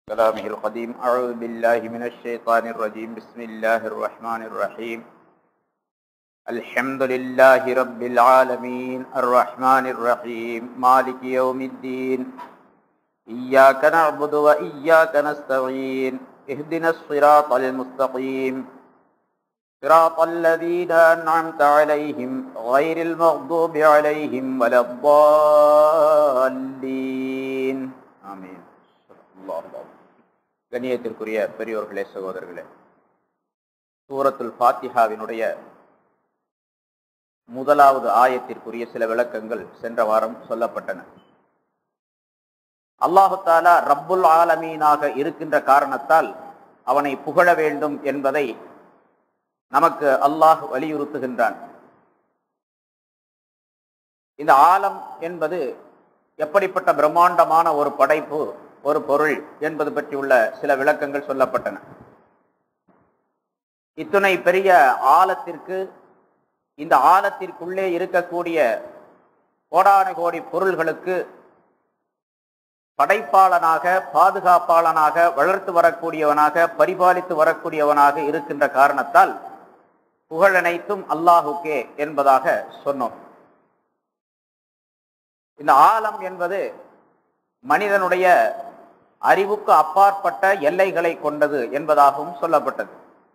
كلامه القديم أعوذ بالله من الشيطان الرجيم بسم الله الرحمن الرحيم الحمد لله رب العالمين الرحمن الرحيم مالك يوم الدين إياك نعبد وإياك نستعين اهدنا الصراط المستقيم صراط الذين أنعمت عليهم غير المغضوب عليهم ولا الضالين آمين الله العظيم கண்ணியத்திற்குரிய பெரியோர்களே சகோதரர்களே சூரத்துல் ஃபாத்திஹாவினுடைய முதலாவது ஆயத்திற்குரிய சில விளக்கங்கள் சென்ற வாரம் சொல்லப்பட்டன அல்லாஹு தாலா ரப்புல் ஆலமீனாக இருக்கின்ற காரணத்தால் அவனை புகழ வேண்டும் என்பதை நமக்கு அல்லாஹ் வலியுறுத்துகின்றான் இந்த ஆலம் என்பது எப்படிப்பட்ட பிரம்மாண்டமான ஒரு படைப்பு ஒரு பொருள் என்பது பற்றியுள்ள சில விளக்கங்கள் சொல்லப்பட்டன இத்துணை பெரிய ஆழத்திற்கு இந்த ஆழத்திற்குள்ளே இருக்கக்கூடிய கோடான கோடி பொருள்களுக்கு படைப்பாளனாக பாதுகாப்பாளனாக வளர்த்து வரக்கூடியவனாக பரிபாலித்து வரக்கூடியவனாக இருக்கின்ற காரணத்தால் புகழனைத்தும் அல்லாஹுக்கே என்பதாக சொன்னோம் இந்த ஆலம் என்பது மனிதனுடைய அறிவுக்கு அப்பாற்பட்ட எல்லைகளை கொண்டது என்பதாகவும் சொல்லப்பட்டது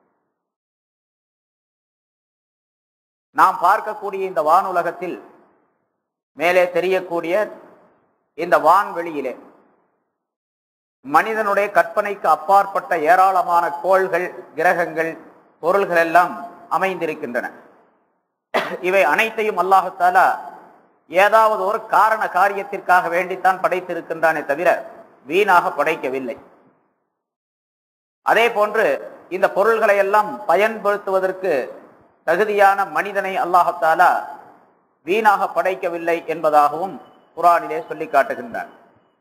நாம் பார்க்கக்கூடிய இந்த வானுலகத்தில் மேலே தெரியக்கூடிய இந்த வான்வெளியிலே மனிதனுடைய கற்பனைக்கு அப்பாற்பட்ட ஏராளமான கோள்கள் கிரகங்கள் பொருள்கள் எல்லாம் அமைந்திருக்கின்றன இவை அனைத்தையும் அல்லாஹாலா ஏதாவது ஒரு காரண காரியத்திற்காக வேண்டித்தான் படைத்திருக்கின்றானே தவிர வீணாக படைக்கவில்லை அதே போன்று இந்த பொருள்களை எல்லாம் பயன்படுத்துவதற்கு தகுதியான மனிதனை அல்லாஹாலா வீணாக படைக்கவில்லை என்பதாகவும் குரானிலே சொல்லி காட்டுகின்றான்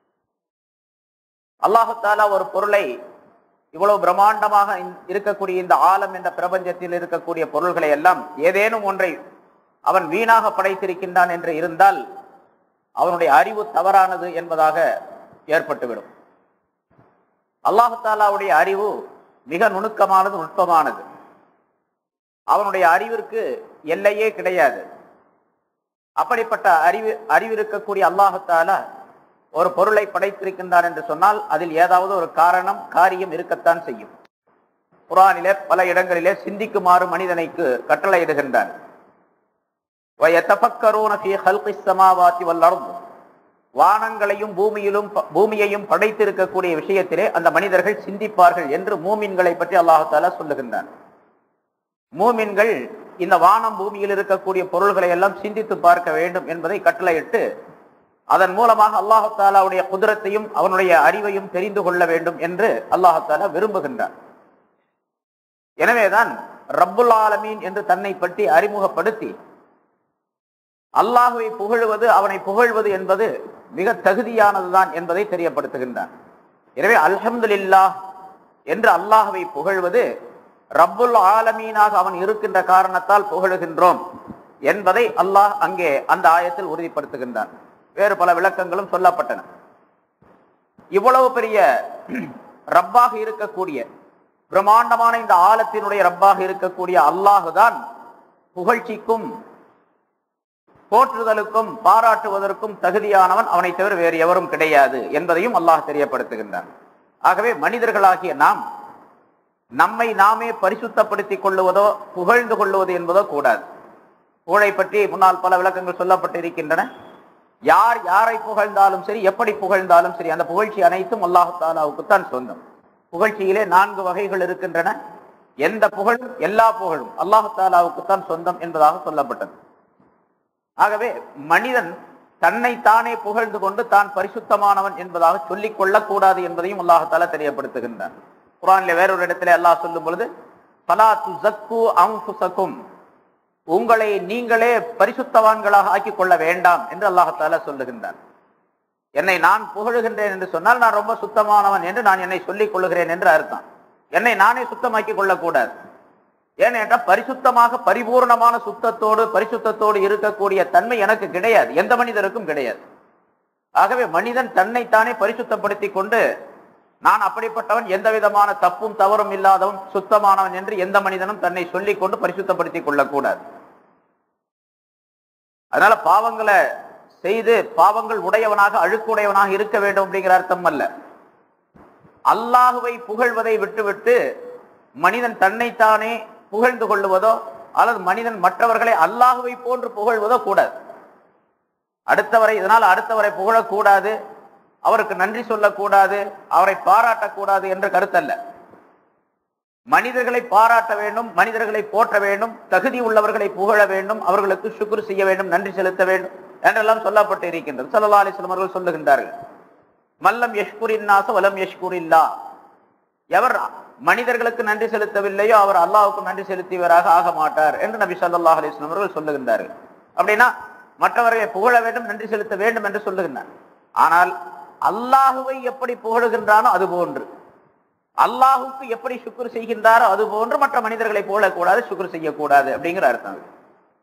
அல்லாஹாலா ஒரு பொருளை இவ்வளவு பிரம்மாண்டமாக இருக்கக்கூடிய இந்த ஆலம் என்ற பிரபஞ்சத்தில் இருக்கக்கூடிய பொருள்களை எல்லாம் ஏதேனும் ஒன்றை அவன் வீணாக படைத்திருக்கின்றான் என்று இருந்தால் அவனுடைய அறிவு தவறானது என்பதாக ஏற்பட்டுவிடும் அல்லாஹு தாலாவுடைய அறிவு மிக நுணுக்கமானது நுட்பமானது அவனுடைய அறிவிற்கு எல்லையே கிடையாது அப்படிப்பட்ட அறிவு அறிவு இருக்கக்கூடிய அல்லாஹாலா ஒரு பொருளை படைத்திருக்கின்றான் என்று சொன்னால் அதில் ஏதாவது ஒரு காரணம் காரியம் இருக்கத்தான் செய்யும் குரானிலே பல இடங்களிலே சிந்திக்குமாறு மனிதனைக்கு கட்டளையிடுகின்றான் வானங்களையும் பூமியிலும் பூமியையும் படைத்திருக்கக்கூடிய விஷயத்திலே அந்த மனிதர்கள் சிந்திப்பார்கள் என்று மூமின்களை பற்றி அல்லாஹாலா சொல்லுகின்றான் மூமின்கள் இந்த வானம் பூமியில் இருக்கக்கூடிய பொருள்களை எல்லாம் சிந்தித்து பார்க்க வேண்டும் என்பதை கட்டளையிட்டு அதன் மூலமாக அல்லாஹாலாவுடைய குதிரத்தையும் அவனுடைய அறிவையும் தெரிந்து கொள்ள வேண்டும் என்று அல்லாஹாலா விரும்புகின்றான் எனவேதான் ரப்புல் ஆலமீன் என்று தன்னை பற்றி அறிமுகப்படுத்தி அல்லாஹுவை புகழ்வது அவனை புகழ்வது என்பது மிக தகுதியானதுதான் என்பதை தெரியப்படுத்துகின்றான் எனவே அல்ஹம்துலில்லா என்று அல்லாஹுவை புகழ்வது ரப்புல் ஆலமீனாக அவன் இருக்கின்ற காரணத்தால் புகழுகின்றோம் என்பதை அல்லாஹ் அங்கே அந்த ஆயத்தில் உறுதிப்படுத்துகின்றான் வேறு பல விளக்கங்களும் சொல்லப்பட்டன இவ்வளவு பெரிய ரப்பாக இருக்கக்கூடிய பிரம்மாண்டமான இந்த ஆழத்தினுடைய ரப்பாக இருக்கக்கூடிய அல்லாஹுதான் புகழ்ச்சிக்கும் போற்றுதலுக்கும் பாராட்டுவதற்கும் தகுதியானவன் அவனை தவிர வேறு எவரும் கிடையாது என்பதையும் அல்லாஹ் தெரியப்படுத்துகின்றான் ஆகவே மனிதர்களாகிய நாம் நம்மை நாமே பரிசுத்தப்படுத்திக் கொள்ளுவதோ புகழ்ந்து கொள்ளுவது என்பதோ கூடாது புகழை பற்றி முன்னால் பல விளக்கங்கள் சொல்லப்பட்டிருக்கின்றன யார் யாரை புகழ்ந்தாலும் சரி எப்படி புகழ்ந்தாலும் சரி அந்த புகழ்ச்சி அனைத்தும் அல்லாஹு தாலாவுக்குத்தான் சொந்தம் புகழ்ச்சியிலே நான்கு வகைகள் இருக்கின்றன எந்த புகழும் எல்லா புகழும் அல்லாஹு தாலாவுக்குத்தான் சொந்தம் என்பதாக சொல்லப்பட்டது ஆகவே மனிதன் தன்னை தானே புகழ்ந்து கொண்டு தான் பரிசுத்தமானவன் என்பதாக சொல்லிக் கொள்ளக்கூடாது என்பதையும் அல்லாஹால தெரியப்படுத்துகின்றான் குரான்ல வேறொரு இடத்துல அல்லாஹ் சொல்லும் பொழுது உங்களை நீங்களே பரிசுத்தவான்களாக ஆக்கிக் கொள்ள வேண்டாம் என்று அல்லாஹால சொல்லுகின்றான் என்னை நான் புகழுகின்றேன் என்று சொன்னால் நான் ரொம்ப சுத்தமானவன் என்று நான் என்னை சொல்லிக் கொள்ளுகிறேன் என்று அர்த்தம் என்னை நானே சுத்தமாக்கி கொள்ளக்கூடாது ஏனென்றால் பரிசுத்தமாக பரிபூர்ணமான சுத்தத்தோடு பரிசுத்தத்தோடு இருக்கக்கூடிய தன்மை எனக்கு கிடையாது எந்த மனிதருக்கும் கிடையாது ஆகவே மனிதன் தன்னைத்தானே பரிசுத்தப்படுத்தி கொண்டு நான் அப்படிப்பட்டவன் எந்த விதமான தப்பும் தவறும் இல்லாதவன் சுத்தமானவன் என்று எந்த மனிதனும் தன்னை சொல்லிக் கொண்டு பரிசுத்தப்படுத்திக் கொள்ளக்கூடாது அதனால பாவங்களை செய்து பாவங்கள் உடையவனாக அழுக்குடையவனாக இருக்க வேண்டும் அப்படிங்கிற அர்த்தம் அல்ல அல்லாஹுவை புகழ்வதை விட்டுவிட்டு மனிதன் தன்னைத்தானே புகழ்ந்து கொள்ளுவதோ அல்லது மனிதன் மற்றவர்களை அல்லாஹுவை போன்று புகழ்வதோ கூடாது அடுத்தவரை இதனால் அடுத்தவரை புகழக்கூடாது அவருக்கு நன்றி சொல்லக்கூடாது அவரை பாராட்டக்கூடாது என்ற கருத்தல்ல மனிதர்களை பாராட்ட வேண்டும் மனிதர்களை போற்ற வேண்டும் தகுதி உள்ளவர்களை புகழ வேண்டும் அவர்களுக்கு சுக்குர் செய்ய வேண்டும் நன்றி செலுத்த வேண்டும் என்றெல்லாம் சொல்லப்பட்டு இருக்கின்றது சல்லா அலிஸ்லாம் அவர்கள் சொல்லுகின்றார்கள் மல்லம் யஷ்குரின்னாச வலம் யஷ்குரில்லா எவர் மனிதர்களுக்கு நன்றி செலுத்தவில்லையோ அவர் அல்லாஹ்வுக்கு நன்றி செலுத்தியவராக ஆக மாட்டார் என்று நபி ஸல்லல்லாஹு அலைஹி வஸல்லம் அவர்கள் சொல்லுகின்றார்கள் அப்படின்னா மற்றவர்களை புகழ வேண்டும் நன்றி செலுத்த வேண்டும் என்று சொல்லுகின்றார் ஆனால் அல்லாஹுவை எப்படி புகழுகின்றானோ அது போன்று அல்லாஹுக்கு எப்படி சுக்குர் செய்கின்றாரோ அது போன்று மற்ற மனிதர்களை புகழக்கூடாது சுக்குர் செய்யக்கூடாது அப்படிங்கிற அர்த்தம் அது.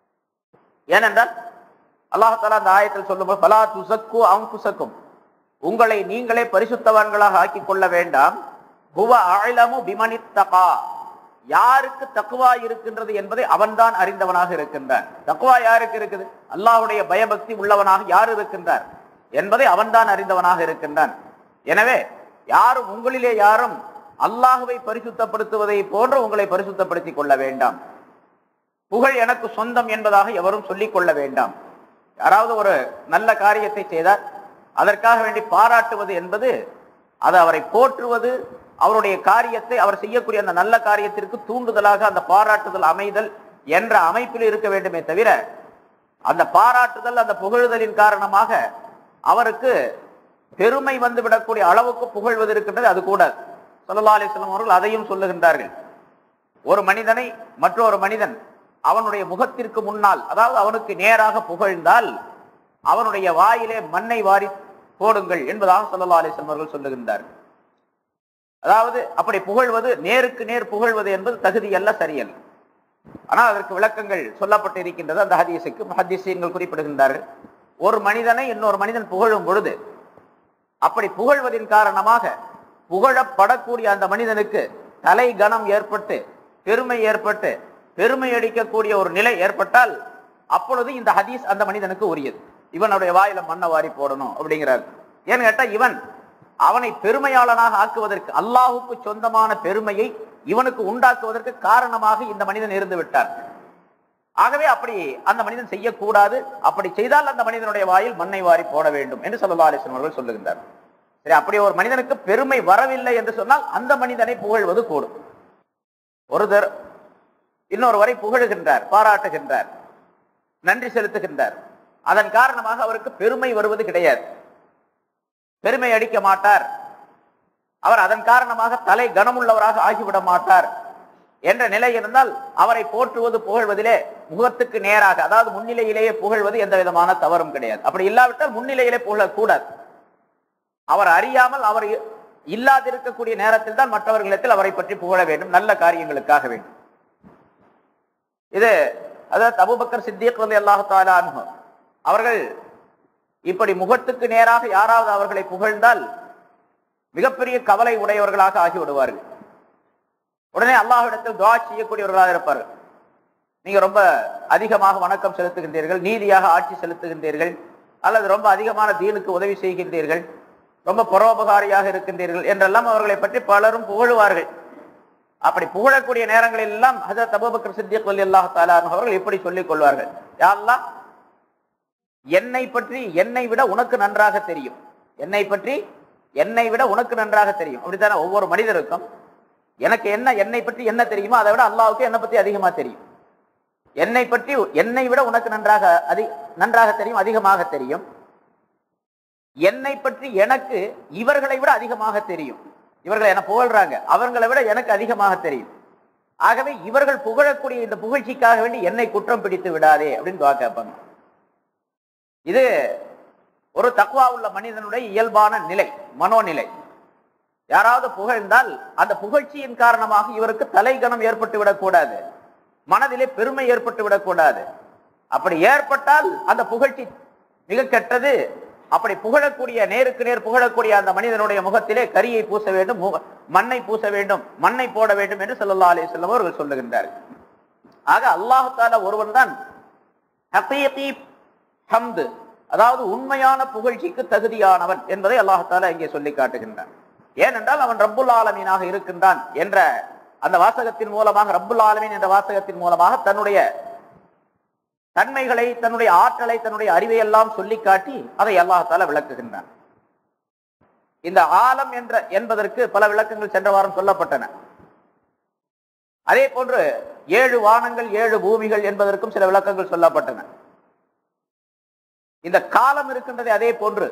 ஏனென்றால் அல்லாஹாலா அந்த ஆயத்தில் சொல்லும்போது பலா துசக்கு அங்குசக்கும் உங்களை நீங்களே பரிசுத்தவான்களாக ஆக்கிக் கொள்ள வேண்டாம் ஹுவ அழலமு பிமனித்தகா யாருக்கு தக்குவா இருக்கின்றது என்பதை அவன்தான் அறிந்தவனாக இருக்கின்றான் தக்குவா யாருக்கு இருக்குது அல்லாஹ்வுடைய பயபக்தி உள்ளவனாக யார் இருக்கின்றார் என்பதை அவன்தான் அறிந்தவனாக இருக்கின்றான் எனவே யாரும் உங்களிலே யாரும் அல்லாஹுவை பரிசுத்தப்படுத்துவதை போன்று உங்களை பரிசுத்தப்படுத்திக் கொள்ள வேண்டாம் புகழ் எனக்கு சொந்தம் என்பதாக எவரும் சொல்லிக் கொள்ள வேண்டாம் யாராவது ஒரு நல்ல காரியத்தை செய்தால் அதற்காக வேண்டி பாராட்டுவது என்பது அது அவரை போற்றுவது அவருடைய காரியத்தை அவர் செய்யக்கூடிய அந்த நல்ல காரியத்திற்கு தூண்டுதலாக அந்த பாராட்டுதல் அமைதல் என்ற அமைப்பில் இருக்க வேண்டுமே தவிர அந்த பாராட்டுதல் அந்த புகழுதலின் காரணமாக அவருக்கு பெருமை வந்து விடக்கூடிய அளவுக்கு புகழ்வது இருக்கின்றது அது கூட சொல்லலா அலிஸ்லாம் அவர்கள் அதையும் சொல்லுகின்றார்கள் ஒரு மனிதனை மற்றொரு மனிதன் அவனுடைய முகத்திற்கு முன்னால் அதாவது அவனுக்கு நேராக புகழ்ந்தால் அவனுடைய வாயிலே மண்ணை வாரி போடுங்கள் என்பதாக சல்லா அலிஸ்லாம் அவர்கள் சொல்லுகின்றார்கள் அதாவது அப்படி புகழ்வது நேருக்கு நேர் புகழ்வது என்பது தகுதி அல்ல சரியல்ல ஆனால் அதற்கு விளக்கங்கள் சொல்லப்பட்டு இருக்கின்றது அந்த ஹதீஸுக்கு ஹதீசியங்கள் குறிப்பிடுகின்றார்கள் ஒரு மனிதனை இன்னொரு மனிதன் புகழும் பொழுது அப்படி புகழ்வதின் காரணமாக புகழப்படக்கூடிய அந்த மனிதனுக்கு தலை கணம் ஏற்பட்டு பெருமை ஏற்பட்டு பெருமை அடிக்கக்கூடிய ஒரு நிலை ஏற்பட்டால் அப்பொழுது இந்த ஹதீஸ் அந்த மனிதனுக்கு உரியது இவனுடைய வாயில மண்ணை வாரி போடணும் அப்படிங்கிறார் ஏன்னு கேட்டா இவன் அவனை பெருமையாளனாக ஆக்குவதற்கு அல்லாஹுக்கு சொந்தமான பெருமையை இவனுக்கு உண்டாக்குவதற்கு காரணமாக இந்த மனிதன் இருந்து விட்டார் ஆகவே அப்படி அந்த மனிதன் செய்யக்கூடாது அப்படி செய்தால் அந்த மனிதனுடைய வாயில் மண்ணை வாரி போட வேண்டும் என்று சல்லா அலிஸ்லாம் அவர்கள் சொல்லுகின்றார் சரி அப்படி ஒரு மனிதனுக்கு பெருமை வரவில்லை என்று சொன்னால் அந்த மனிதனை புகழ்வது கூடும் ஒருதர் இன்னொருவரை புகழுகின்றார் பாராட்டுகின்றார் நன்றி செலுத்துகின்றார் அதன் காரணமாக அவருக்கு பெருமை வருவது கிடையாது பெருமை அடிக்க மாட்டார் அவர் அதன் காரணமாக தலை கனமுள்ளவராக ஆகிவிட மாட்டார் என்ற நிலை இருந்தால் அவரை போற்றுவது புகழ்வதிலே முகத்துக்கு நேராக அதாவது முன்னிலையிலேயே புகழ்வது எந்த விதமான தவறும் கிடையாது அப்படி இல்லாவிட்டால் முன்னிலையிலே புகழக்கூடாது அவர் அறியாமல் அவர் இல்லாதிருக்கக்கூடிய நேரத்தில் தான் மற்றவர்களிடத்தில் அவரை பற்றி புகழ வேண்டும் நல்ல காரியங்களுக்காக வேண்டும் இது அதாவது அபூபக்கர் சித்திக் ரலி அல்லாஹு தஆலா அன்ஹு அவர்கள் இப்படி முகத்துக்கு நேராக யாராவது அவர்களை புகழ்ந்தால் மிகப்பெரிய கவலை உடையவர்களாக ஆகிவிடுவார்கள் உடனே அல்லாஹ்விடத்தில் துவா செய்யக்கூடியவர்களாக இருப்பார்கள் நீங்க ரொம்ப அதிகமாக வணக்கம் செலுத்துகின்றீர்கள் நீதியாக ஆட்சி செலுத்துகின்றீர்கள் அல்லது ரொம்ப அதிகமான தீனுக்கு உதவி செய்கின்றீர்கள் ரொம்ப பரோபகாரியாக இருக்கின்றீர்கள் என்றெல்லாம் அவர்களை பற்றி பலரும் புகழுவார்கள் அப்படி புகழக்கூடிய நேரங்களில் எல்லாம் ஹசரத் அபூபக்கர் சித்திக் ரலியல்லாஹு தஆலா அன்ஹு அவர்கள் இப்படி சொல்லிக் கொள்வார்கள் யா அல்லாஹ் என்னை பற்றி என்னை விட உனக்கு நன்றாக தெரியும் என்னை பற்றி என்னை விட உனக்கு நன்றாக தெரியும் அப்படித்தானே ஒவ்வொரு மனிதருக்கும் எனக்கு என்ன என்னை பற்றி என்ன தெரியுமோ அதை விட அல்லாஹ்வுக்கு என்னை பற்றி அதிகமா தெரியும் என்னை பற்றி என்னை விட உனக்கு நன்றாக அதி நன்றாக தெரியும் அதிகமாக தெரியும் என்னை பற்றி எனக்கு இவர்களை விட அதிகமாக தெரியும் இவர்களை என்ன புகழ்றாங்க அவர்களை விட எனக்கு அதிகமாக தெரியும் ஆகவே இவர்கள் புகழக்கூடிய இந்த புகழ்ச்சிக்காக வேண்டி என்னை குற்றம் பிடித்து விடாதே அப்படின்னு துவா கேட்பாங்க இது ஒரு தக்குவா உள்ள மனிதனுடைய இயல்பான நிலை மனோநிலை யாராவது புகழ்ந்தால் அந்த புகழ்ச்சியின் காரணமாக இவருக்கு தலைகணம் ஏற்பட்டு விடக்கூடாது மனதிலே பெருமை ஏற்பட்டு விடக்கூடாது அப்படி ஏற்பட்டால் அந்த புகழ்ச்சி மிக கெட்டது அப்படி புகழக்கூடிய நேருக்கு நேர் புகழக்கூடிய அந்த மனிதனுடைய முகத்திலே கரியை பூச வேண்டும் மு- மண்ணை பூச வேண்டும் மண்ணை போட வேண்டும் என்று ஸல்லல்லாஹு அலைஹி வஸல்லம் அவர்கள் சொல்லுகின்றார்கள் ஆக அல்லாஹ் தாலா ஒருவன் தான் ஹகீகி ஹம்து அதாவது உண்மையான புகழ்ச்சிக்கு தகுதியானவன் என்பதை அல்லாஹ் தாலா இங்கே சொல்லி காட்டுகின்றான் ஏனென்றால் அவன் ரப்புல் ஆலமீனாக இருக்கின்றான் என்ற அந்த வாசகத்தின் மூலமாக ரப்புல் ஆலமீன் என்ற வாசகத்தின் மூலமாக தன்னுடைய தன்மைகளை தன்னுடைய ஆற்றலை தன்னுடைய அறிவை எல்லாம் சொல்லி காட்டி அதை அல்லாஹால விளக்குகின்றான் இந்த ஆலம் என்ற என்பதற்கு பல விளக்கங்கள் சென்ற வாரம் சொல்லப்பட்டன அதே போன்று ஏழு வானங்கள் ஏழு பூமிகள் என்பதற்கும் சில விளக்கங்கள் சொல்லப்பட்டன இந்த காலம் இருக்கின்றதே அதே போன்று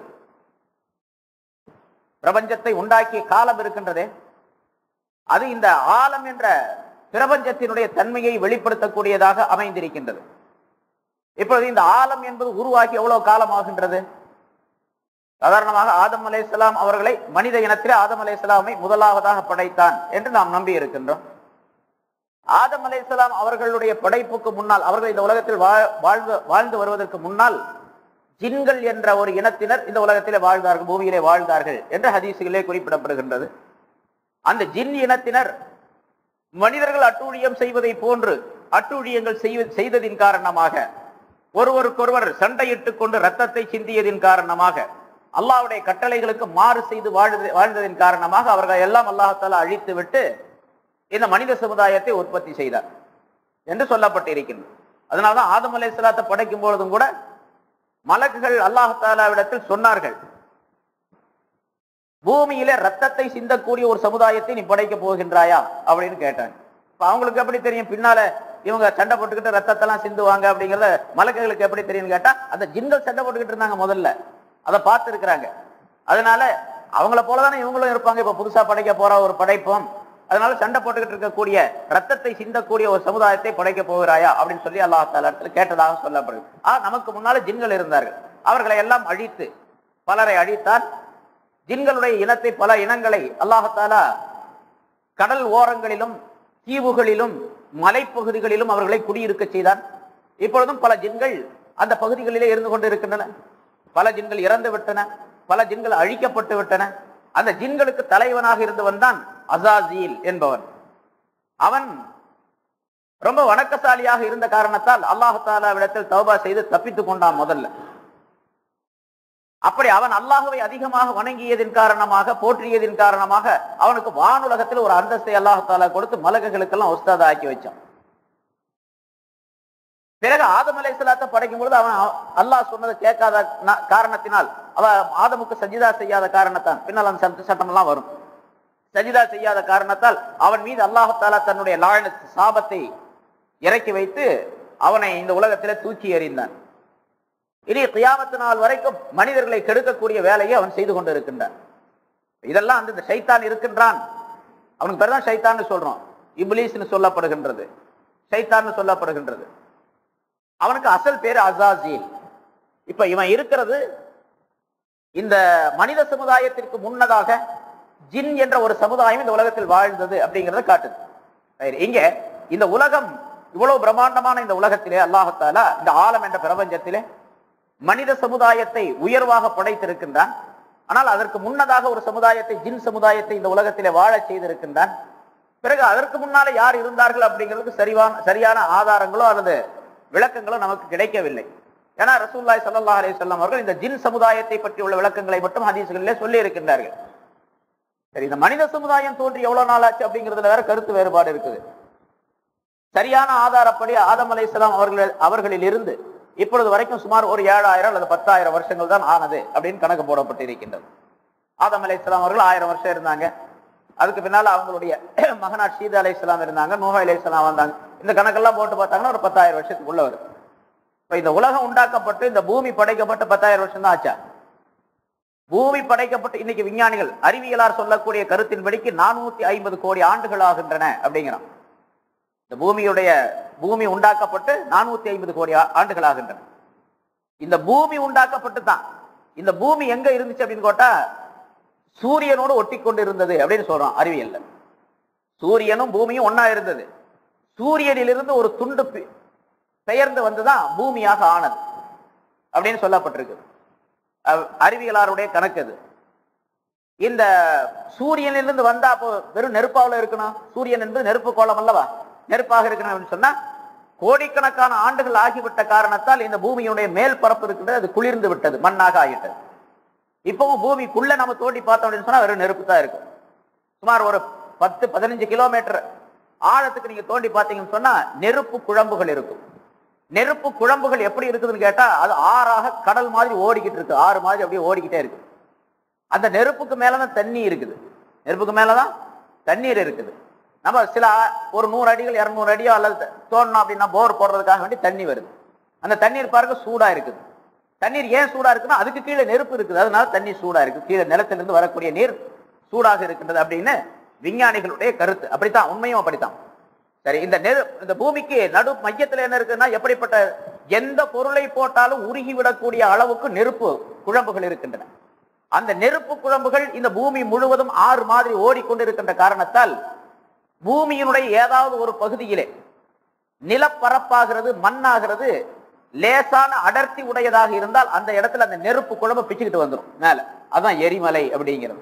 பிரபஞ்சத்தை உண்டாக்கிய காலம் இருக்கின்றதே அது இந்த ஆலம் என்ற பிரபஞ்சத்தினுடைய தன்மையை வெளிப்படுத்தக்கூடியதாக அமைந்திருக்கின்றது இப்பொழுது இந்த ஆலம் என்பது உருவாகி எவ்வளவு காலம் ஆகின்றது சாதாரணமாக ஆதம் அலைஹிஸ்ஸலாம் அவர்களை மனித இனத்திலே ஆதம் அலைஹிஸ்ஸலாமை முதலாவதாக படைத்தான் என்று நாம் நம்பி இருக்கின்றோம் ஆதம் அலைஹிஸ்ஸலாம் அவர்களுடைய படைப்புக்கு முன்னால் அவர்கள் இந்த உலகத்தில் வா- வாழ்ந்து வாழ்ந்து வருவதற்கு முன்னால் ஜின்கள் என்ற ஒரு இனத்தினர் இந்த உலகத்திலே வாழ்ந்தார்கள் பூமியிலே வாழ்ந்தார்கள் என்று ஹதீசுகளே குறிப்பிடப்படுகின்றது அந்த ஜின் இனத்தினர் மனிதர்கள் அட்டூழியம் செய்வதை போன்று அட்டூழியங்கள் செய்வ- செய்ததின் காரணமாக ஒருவருக்கொருவர் சண்டையிட்டுக் கொண்டு ரத்தத்தை சிந்தியதின் காரணமாக அல்லாஹ்வுடைய கட்டளைகளுக்கு மாறு செய்து வாழ்ந்து வாழ்ந்ததின் காரணமாக அவர்கள் எல்லாம் அல்லாஹால அழித்து விட்டு இந்த மனித சமுதாயத்தை உற்பத்தி செய்தார் என்று சொல்லப்பட்டிருக்கின்றது அதனால்தான் ஆதம் அலைஹிஸ்ஸலாத்தை படைக்கும் பொழுதும் கூட மலக்குகள் அல்லாஹாலாவிடத்தில் சொன்னார்கள் பூமியில ரத்தத்தை சிந்தக்கூடிய ஒரு சமுதாயத்தை நீ படைக்க போகின்றாயா அப்படின்னு கேட்டாங்க இப்ப அவங்களுக்கு எப்படி தெரியும் பின்னால இவங்க சண்டை போட்டுக்கிட்டு ரத்தத்தெல்லாம் சிந்துவாங்க அப்படிங்கறத மலக்குகளுக்கு எப்படி தெரியும் கேட்டா அந்த ஜின்கள் சண்டை போட்டுக்கிட்டு இருந்தாங்க முதல்ல அதை பார்த்து இருக்கிறாங்க அதனால அவங்கள போலதானே இவங்களும் இருப்பாங்க இப்ப புதுசா படைக்க போற ஒரு படைப்போம் அதனால சண்டை போட்டுக்கிட்டு இருக்கக்கூடிய ரத்தத்தை சிந்தக்கூடிய ஒரு சமுதாயத்தை படைக்க போகிறாயா அப்படின்னு சொல்லி அல்லாஹ் தாலா இடத்துல கேட்டதாக சொல்லப்படுது ஆ நமக்கு முன்னால ஜின்கள் இருந்தார்கள் அவர்களை எல்லாம் அழித்து பலரை அழித்தார் ஜின்களுடைய இனத்தை பல இனங்களை அல்லாஹாலா கடல் ஓரங்களிலும் தீவுகளிலும் மலைப்பகுதிகளிலும் அவர்களை குடியிருக்க செய்தான் இப்பொழுதும் பல ஜின்கள் அந்த பகுதிகளிலே இருந்து கொண்டு இருக்கின்றன பல ஜின்கள் இறந்து விட்டன பல ஜின்கள் அழிக்கப்பட்டு விட்டன அந்த ஜின்களுக்கு தலைவனாக இருந்தவன் தான் அசாசீல் என்பவன் அவன் ரொம்ப வணக்கசாலியாக இருந்த காரணத்தால் அல்லாஹாலாவிடத்தில் தௌபா செய்து தப்பித்துக் கொண்டான் முதல்ல அப்படி அவன் அல்லாஹுவை அதிகமாக வணங்கியதின் காரணமாக போற்றியதின் காரணமாக அவனுக்கு வானுலகத்தில் ஒரு அந்தஸ்தை அல்லாஹாலா கொடுத்து மலக்குகளுக்கெல்லாம் உஸ்தாதா ஆக்கி வச்சான் பிறகு ஆதம் அலைஹிஸ்ஸலாத்தை படைக்கும் பொழுது அவன் அல்லாஹ் சொன்னதை கேட்காத நா- காரணத்தினால் அவ ஆதமுக்கு சஜிதா செய்யாத காரணத்தான் பின்னால் அந்த சட்ட சட்டம் எல்லாம் வரும் சஜிதா செய்யாத காரணத்தால் அவன் மீது அல்லாஹாலா தன்னுடைய லாழ சாபத்தை இறக்கி வைத்து அவனை இந்த உலகத்திலே தூக்கி எறிந்தான் இனி கியாமத்து நாள் வரைக்கும் மனிதர்களை கெடுக்கக்கூடிய வேலையை அவன் செய்து கொண்டு இருக்கின்றான் இதெல்லாம் வந்து இந்த சைத்தான் இருக்கின்றான் அவனுக்கு பேர் தான் சைத்தான்னு சொல்றோம் இப்லீஸ்னு சொல்லப்படுகின்றது சைத்தான்னு சொல்லப்படுகின்றது அவனுக்கு அசல் பேரு அசாசீல் இப்ப இவன் இருக்கிறது இந்த மனித சமுதாயத்திற்கு முன்னதாக ஜின் என்ற ஒரு சமுதாயம் இந்த உலகத்தில் வாழ்ந்தது அப்படிங்கறத காட்டுது சரி, இங்க இந்த உலகம் இவ்வளவு பிரம்மாண்டமான இந்த உலகத்திலே அல்லாஹத்தாலா இந்த ஆலம் என்ற பிரபஞ்சத்திலே மனித சமுதாயத்தை உயர்வாக படைத்திருக்கின்றான் ஆனால் அதற்கு முன்னதாக ஒரு சமுதாயத்தை ஜின் சமுதாயத்தை இந்த உலகத்திலே வாழச் செய்திருக்கின்றான் பிறகு அதற்கு முன்னாலே யார் இருந்தார்கள் அப்படிங்கிறதுக்கு சரிவான சரியான ஆதாரங்களோ அல்லது விளக்கங்களோ நமக்கு கிடைக்கவில்லை ஏன்னா ரசூல்லாய் ஸல்லல்லாஹு அலைஹி வஸல்லம் அவர்கள் இந்த ஜின் சமுதாயத்தை பற்றி உள்ள விளக்கங்களை மட்டும் ஹதீஸ்களிலே சொல்லி இருக்கின்றார்கள் சரி இந்த மனித சமுதாயம் தோன்றி எவ்வளவு நாள் ஆச்சு அப்படிங்கிறதுல வேற கருத்து வேறுபாடு இருக்குது சரியான ஆதாரப்படி ஆதம் அலைஹிஸ்ஸலாம் அவர்கள் அவர்களில் இருந்து இப்பொழுது வரைக்கும் சுமார் ஒரு ஏழாயிரம் அல்லது பத்தாயிரம் வருஷங்கள் தான் ஆனது அப்படின்னு கணக்கு போடப்பட்டிருக்கின்றது ஆதம் அலைஹிஸ்ஸலாம் அவர்கள் ஆயிரம் வருஷம் இருந்தாங்க அதுக்கு பின்னால அவங்களுடைய மகனார் சீதா அலைஹிஸ்ஸலாம் இருந்தாங்க நூஹா அலைஹிஸ்ஸலாம் வந்தாங்க இந்த கணக்கெல்லாம் போட்டு பார்த்தாங்கன்னா ஒரு பத்தாயிரம் வருஷத்துக்குள்ள வரும் இப்ப இந்த உலகம் உண்டாக்கப்பட்டு இந்த பூமி படைக்கப்பட்டு பத்தாயிரம் வருஷம் தான் ஆச்சா பூமி படைக்கப்பட்டு இன்னைக்கு விஞ்ஞானிகள் அறிவியலார் சொல்லக்கூடிய கருத்தின்படிக்கு நானூத்தி ஐம்பது கோடி ஆண்டுகள் ஆகின்றன அப்படிங்கிறான் இந்த பூமியுடைய பூமி உண்டாக்கப்பட்டு நானூத்தி ஐம்பது கோடி ஆ- ஆண்டுகள் ஆகின்றன இந்த பூமி உண்டாக்கப்பட்டு தான் இந்த பூமி எங்க இருந்துச்சு அப்படின்னு கேட்டா சூரியனோடு ஒட்டி கொண்டு இருந்தது அப்படின்னு சொல்றோம் அறிவியல்ல சூரியனும் பூமியும் ஒண்ணா இருந்தது சூரியனிலிருந்து ஒரு துண்டு பி- பெயர்ந்து வந்துதான் பூமியாக ஆனது அப்படின்னு சொல்லப்பட்டிருக்கு அஹ், அறிவியலாருடைய கணக்கு அது இந்த சூரியனிலிருந்து வந்தா அப்போ வெறும் நெருப்பாவில் இருக்கணும் சூரியன் என்பது நெருப்பு கோலம் அல்லவா நெருப்பாக இருக்கணும் அப்படின்னு சொன்னா கோடிக்கணக்கான ஆண்டுகள் ஆகிவிட்ட காரணத்தால் இந்த பூமியுடைய மேல் பரப்பு இருக்கின்றது அது குளிர்ந்து விட்டது மண்ணாக ஆகிட்டது இப்பவும் பூமிக்குள்ள நம்ம தோண்டி பார்த்தோம் அப்படின்னு சொன்னா வெறும் நெருப்பு தான் இருக்கும் சுமார் ஒரு பத்து பதினஞ்சு கிலோமீட்டர் ஆழத்துக்கு நீங்க தோண்டி பார்த்தீங்கன்னு சொன்னா நெருப்பு குழம்புகள் இருக்கும் நெருப்பு குழம்புகள் எப்படி இருக்குதுன்னு கேட்டா அது ஆறாக கடல் மாதிரி ஓடிக்கிட்டு இருக்கு ஆறு மாதிரி அப்படியே ஓடிக்கிட்டே இருக்கு அந்த நெருப்புக்கு மேலதான் தண்ணி இருக்குது நெருப்புக்கு மேலதான் தண்ணீர் இருக்குது நம்ம சில ஒரு நூறு அடிகள் இருநூறு அடியோ அல்லது தோண்டணும் அப்படின்னா போர் போடுறதுக்காக வேண்டி தண்ணி வருது அந்த தண்ணீர் பாருங்க சூடா இருக்குது தண்ணீர் ஏன் சூடா இருக்குன்னா அதுக்கு கீழே நெருப்பு இருக்குது அதனால தண்ணி சூடா இருக்கு கீழே நிலத்திலிருந்து வரக்கூடிய நீர் சூடாக இருக்கின்றது அப்படின்னு விஞ்ஞானிகளுடைய கருத்து அப்படித்தான் உண்மையும் அப்படித்தான் சரி இந்த நெரு இந்த பூமிக்கு நடு மையத்துல என்ன இருக்குன்னா எப்படிப்பட்ட எந்த பொருளை போட்டாலும் உருகி விடக்கூடிய அளவுக்கு நெருப்பு குழம்புகள் இருக்கின்றன அந்த நெருப்பு குழம்புகள் இந்த பூமி முழுவதும் ஆறு மாதிரி ஓடிக்கொண்டிருக்கின்ற காரணத்தால் பூமியினுடைய ஏதாவது ஒரு பகுதியிலே நிலப்பரப்பாகிறது மண்ணாகிறது லேசான அடர்த்தி உடையதாக இருந்தால் அந்த இடத்துல அந்த நெருப்பு குழம்பு பிச்சுக்கிட்டு வந்துடும் மேல அதான் எரிமலை அப்படிங்கிறது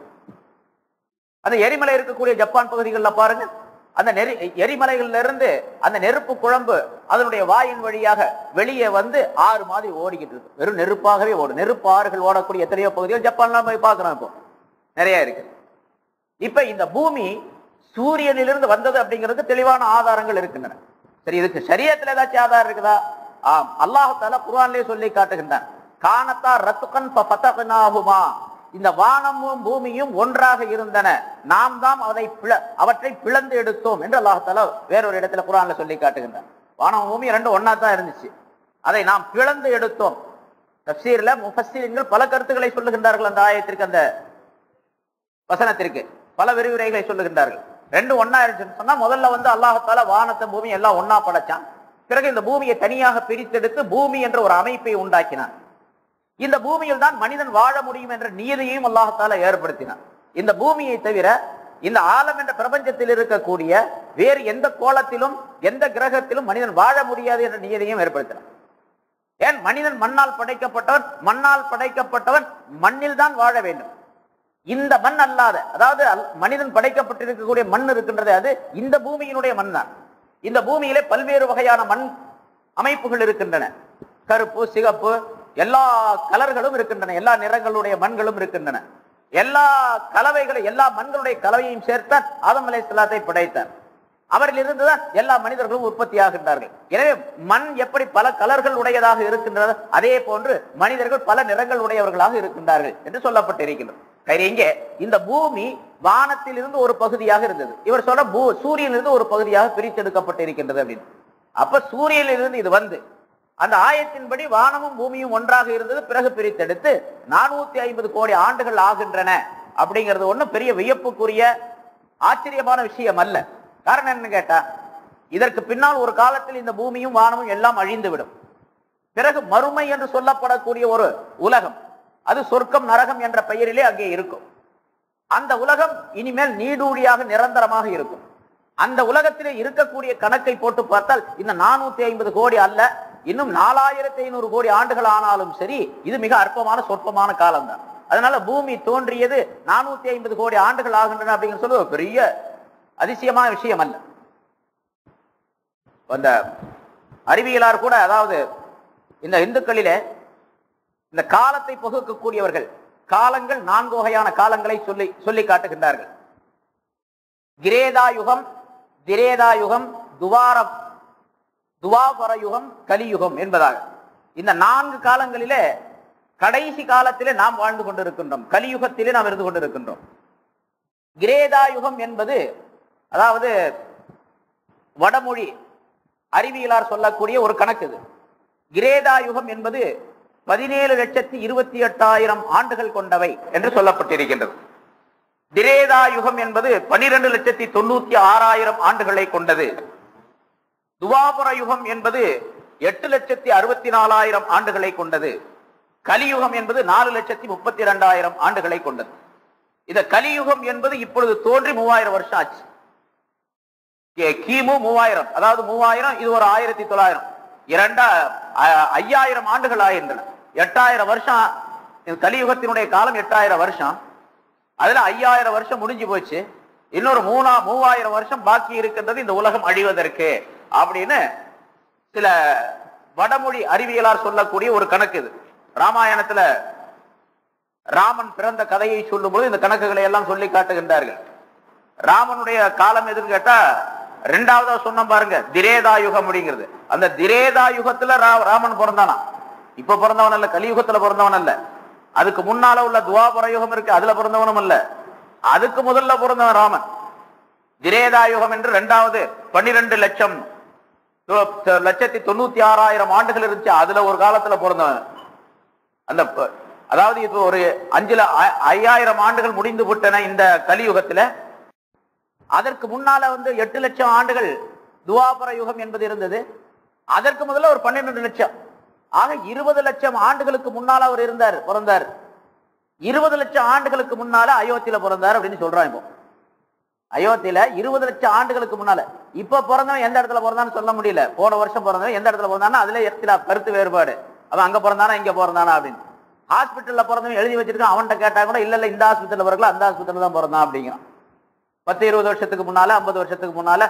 அந்த எரிமலை இருக்கக்கூடிய ஜப்பான் பகுதிகளில் பாருங்க அந்த நெறி எரிமலைகள்ல இருந்து அந்த நெருப்பு குழம்பு அதனுடைய வாயின் வழியாக வெளியே வந்து ஆறு மாதிரி ஓடிக்கிட்டு இருக்கு வெறும் நெருப்பாகவே ஓடும் நெருப்பு ஆறுகள் ஓடக்கூடிய எத்தனையோ பகுதிகள் ஜப்பான்லாம் போய் பார்க்கிறோம் இப்போ நிறைய இருக்கு இப்ப இந்த பூமி சூரியனிலிருந்து வந்தது அப்படிங்கிறது தெளிவான ஆதாரங்கள் இருக்கின்றன சரி இதுக்கு சரியத்துல ஏதாச்சும் ஆதாரம் இருக்குதா ஆம் அல்லாஹால குர்ஆன்லயே சொல்லி காட்டுகின்றான் காணத்தா ரத்துக்கன் பத்தகனாகுமா இந்த வானமும் பூமியும் ஒன்றாக இருந்தன நாம் தான் அதை பிள அவற்றை பிளந்து எடுத்தோம் என்று அல்லாஹால வேறொரு இடத்துல குர்ஆன்ல சொல்லி காட்டுகின்றான் வானமும் பூமி ரெண்டும் ஒன்னா தான் இருந்துச்சு அதை நாம் பிளந்து எடுத்தோம் தப்சீர்ல முஃபஸ்ஸீர்கள் பல கருத்துக்களை சொல்லுகின்றார்கள் அந்த ஆயத்திற்கு அந்த வசனத்திற்கு பல விரிவுரைகளை சொல்லுகின்றார்கள் ரெண்டு ஒன்னா இருந்துச்சுன்னு சொன்னா முதல்ல வந்து அல்லாஹால வானத்தை பூமி எல்லாம் ஒன்னா படைச்சான் பிறகு இந்த பூமியை தனியாக பிரித்தெடுத்து பூமி என்ற ஒரு அமைப்பை உண்டாக்கினான் இந்த பூமியில் தான் மனிதன் வாழ முடியும் என்ற நியதியையும் அல்லாஹால ஏற்படுத்தினான் இந்த பூமியை தவிர இந்த ஆலம் என்ற பிரபஞ்சத்தில் இருக்கக்கூடிய வேறு எந்த கோலத்திலும் எந்த கிரகத்திலும் மனிதன் வாழ முடியாது என்ற நியதியையும் ஏற்படுத்தினான் ஏன் மனிதன் மண்ணால் படைக்கப்பட்டவன் மண்ணால் படைக்கப்பட்டவன் மண்ணில் தான் வாழ வேண்டும் இந்த மண் அல்லாத அதாவது அல்- மனிதன் படைக்கப்பட்டிருக்கக்கூடிய மண் இருக்கின்றது அது இந்த பூமியினுடைய மண் தான் இந்த பூமியிலே பல்வேறு வகையான மண் அமைப்புகள் இருக்கின்றன கருப்பு சிகப்பு எல்லா கலர்களும் இருக்கின்றன எல்லா நிறங்களுடைய மண்களும் இருக்கின்றன எல்லா கலவைகளை எல்லா மண்களுடைய கலவையையும் சேர்த்தான் ஆதம் அலை படைத்தார் அவரில் இருந்துதான் எல்லா மனிதர்களும் உற்பத்தி ஆகின்றார்கள் எனவே மண் எப்படி பல கலர்கள் உடையதாக இருக்கின்றது அதே போன்று மனிதர்கள் பல நிறங்கள் உடையவர்களாக இருக்கின்றார்கள் என்று சொல்லப்பட்டிருக்கின்றது சரி இங்கே இந்த பூமி வானத்தில் இருந்து ஒரு பகுதியாக இருந்தது இவர் சொல்ற பூ சூரியனிலிருந்து ஒரு பகுதியாக பிரித்தெடுக்கப்பட்டிருக்கின்றது அப்படின்னு அப்ப சூரியனிலிருந்து இது வந்து அந்த ஆயத்தின்படி வானமும் பூமியும் ஒன்றாக இருந்தது பிறகு பிரித்தெடுத்து நானூத்தி ஐம்பது கோடி ஆண்டுகள் ஆகின்றன அப்படிங்கிறது ஒண்ணும் பெரிய வியப்புக்குரிய ஆச்சரியமான விஷயம் அல்ல காரணம் என்னன்னு கேட்டா இதற்கு பின்னால் ஒரு காலத்தில் இந்த பூமியும் வானமும் எல்லாம் அழிந்து விடும் பிறகு மறுமை என்று சொல்லப்படக்கூடிய ஒரு உலகம் அது சொர்க்கம் நரகம் என்ற பெயரிலே அங்கே இருக்கும் அந்த உலகம் இனிமேல் நீடூழியாக நிரந்தரமாக இருக்கும் அந்த உலகத்திலே இருக்கக்கூடிய கணக்கை போட்டு பார்த்தால் இந்த நானூத்தி ஐம்பது கோடி அல்ல இன்னும் நாலாயிரத்தி ஐநூறு கோடி ஆண்டுகள் ஆனாலும் சரி இது மிக அற்பமான சொற்பமான காலம்தான் அதனால பூமி தோன்றியது நானூத்தி ஐம்பது கோடி ஆண்டுகள் ஆகின்றன அப்படிங்கிற சொல்லி ஒரு பெரிய அதிசயமான விஷயம் அல்ல அந்த அறிவியலார் கூட அதாவது இந்த இந்துக்களிலே இந்த காலத்தை பகுக்கக்கூடியவர்கள் காலங்கள் நான்கு வகையான காலங்களை சொல்லி சொல்லி காட்டுகின்றார்கள் கிரேதா யுகம் திரேதா யுகம் துவார துவாபர யுகம் கலியுகம் என்பதாக இந்த நான்கு காலங்களிலே கடைசி காலத்திலே நாம் வாழ்ந்து கொண்டிருக்கின்றோம் கலியுகத்திலே நாம் இருந்து கொண்டிருக்கின்றோம் கிரேதா யுகம் என்பது அதாவது வடமொழி அறிவியலார் சொல்லக்கூடிய ஒரு கணக்கு இது கிரேதா யுகம் என்பது பதினேழு லட்சத்தி இருபத்தி எட்டாயிரம் ஆண்டுகள் கொண்டவை என்று சொல்லப்பட்டிருக்கின்றது திரேதா யுகம் என்பது பனிரெண்டு லட்சத்தி தொண்ணூத்தி ஆறாயிரம் ஆண்டுகளை கொண்டது துவாபர யுகம் என்பது எட்டு லட்சத்தி அறுபத்தி நாலாயிரம் ஆண்டுகளை கொண்டது கலியுகம் என்பது நாலு லட்சத்தி முப்பத்தி இரண்டாயிரம் ஆண்டுகளை கொண்டது இந்த கலியுகம் என்பது இப்பொழுது தோன்றி மூவாயிரம் வருஷம் ஆச்சு கி- கிமு மூவாயிரம் அதாவது மூவாயிரம் இது ஒரு ஆயிரத்தி தொள்ளாயிரம் இரண்டா அ- ஐயாயிரம் ஆண்டுகள் ஆகின்றன எட்டாயிரம் வருஷம் இந்த கலியுகத்தினுடைய காலம் எட்டாயிரம் வருஷம் அதுல ஐயாயிரம் வருஷம் முடிஞ்சு போச்சு இன்னொரு மூணா மூவாயிரம் வருஷம் பாக்கி இருக்கின்றது இந்த உலகம் அழிவதற்கு அப்படின்னு சில வடமொழி அறிவியலார் சொல்லக்கூடிய ஒரு கணக்கு இது ராமாயணத்துல ராமன் பிறந்த கதையை சொல்லும்போது இந்த கணக்குகளை எல்லாம் சொல்லி காட்டுகின்றார்கள் ராமனுடைய காலம் எதுன்னு கேட்டா ரெண்டாவதா சொன்ன பாருங்க திரேதா யுகம் அப்படிங்கிறது அந்த திரேதா யுகத்துல ரா- ராமன் பிறந்தானா இப்ப பிறந்தவன் அல்ல கலியுகத்துல பிறந்தவன் அல்ல அதுக்கு முன்னால உள்ள துவாபர யுகம் இருக்கு அதுல பிறந்தவனும் அல்ல அதுக்கு முதல்ல பிறந்தவன் ராமன் திரேதா யுகம் என்று இரண்டாவது பன்னிரண்டு லட்சம் து- லட்சத்தி தொண்ணூத்தி ஆறாயிரம் ஆண்டுகள் இருந்துச்சு அதுல ஒரு காலத்துல பிறந்தவன் அந்த ப- அதாவது இப்போ ஒரு அஞ்சுல ஐ- ஐயாயிரம் ஆண்டுகள் முடிந்து விட்டன இந்த கலியுகத்துல அதற்கு முன்னால வந்து எட்டு லட்சம் ஆண்டுகள் துவாபர யுகம் என்பது இருந்தது அதற்கு முதல்ல ஒரு பன்னிரண்டு லட்சம் ஆக இருபது லட்சம் ஆண்டுகளுக்கு முன்னால அவர் இருந்தார் பிறந்தார் இருபது லட்சம் ஆண்டுகளுக்கு முன்னால அயோத்தியில பிறந்தார் அப்படின்னு சொல்றான் இப்போ அயோத்தியில இருபது லட்சம் ஆண்டுகளுக்கு முன்னால இப்ப பிறந்தவன் எந்த இடத்துல பிறந்தான்னு சொல்ல முடியல போன வருஷம் பிறந்தவன் எந்த இடத்துல பிறந்தானா அதுல எத்திலா கருத்து வேறுபாடு அவன் அங்க பிறந்தானா இங்க பிறந்தானா அப்படின்னு ஹாஸ்பிட்டல்ல பிறந்தவன் எழுதி வச்சிருக்கான் அவன்கிட்ட கேட்டா கூட இல்ல இல்ல இந்த ஹாஸ்பிட்டல்ல பிறக்கல அந்த ஹாஸ்பிட்டல்ல தான் பிறந்தான் அப்படிங்கிறான் பத்து இருபது வருஷத்துக்கு முன்னால ஐம்பது வருஷத்துக்கு முன்னால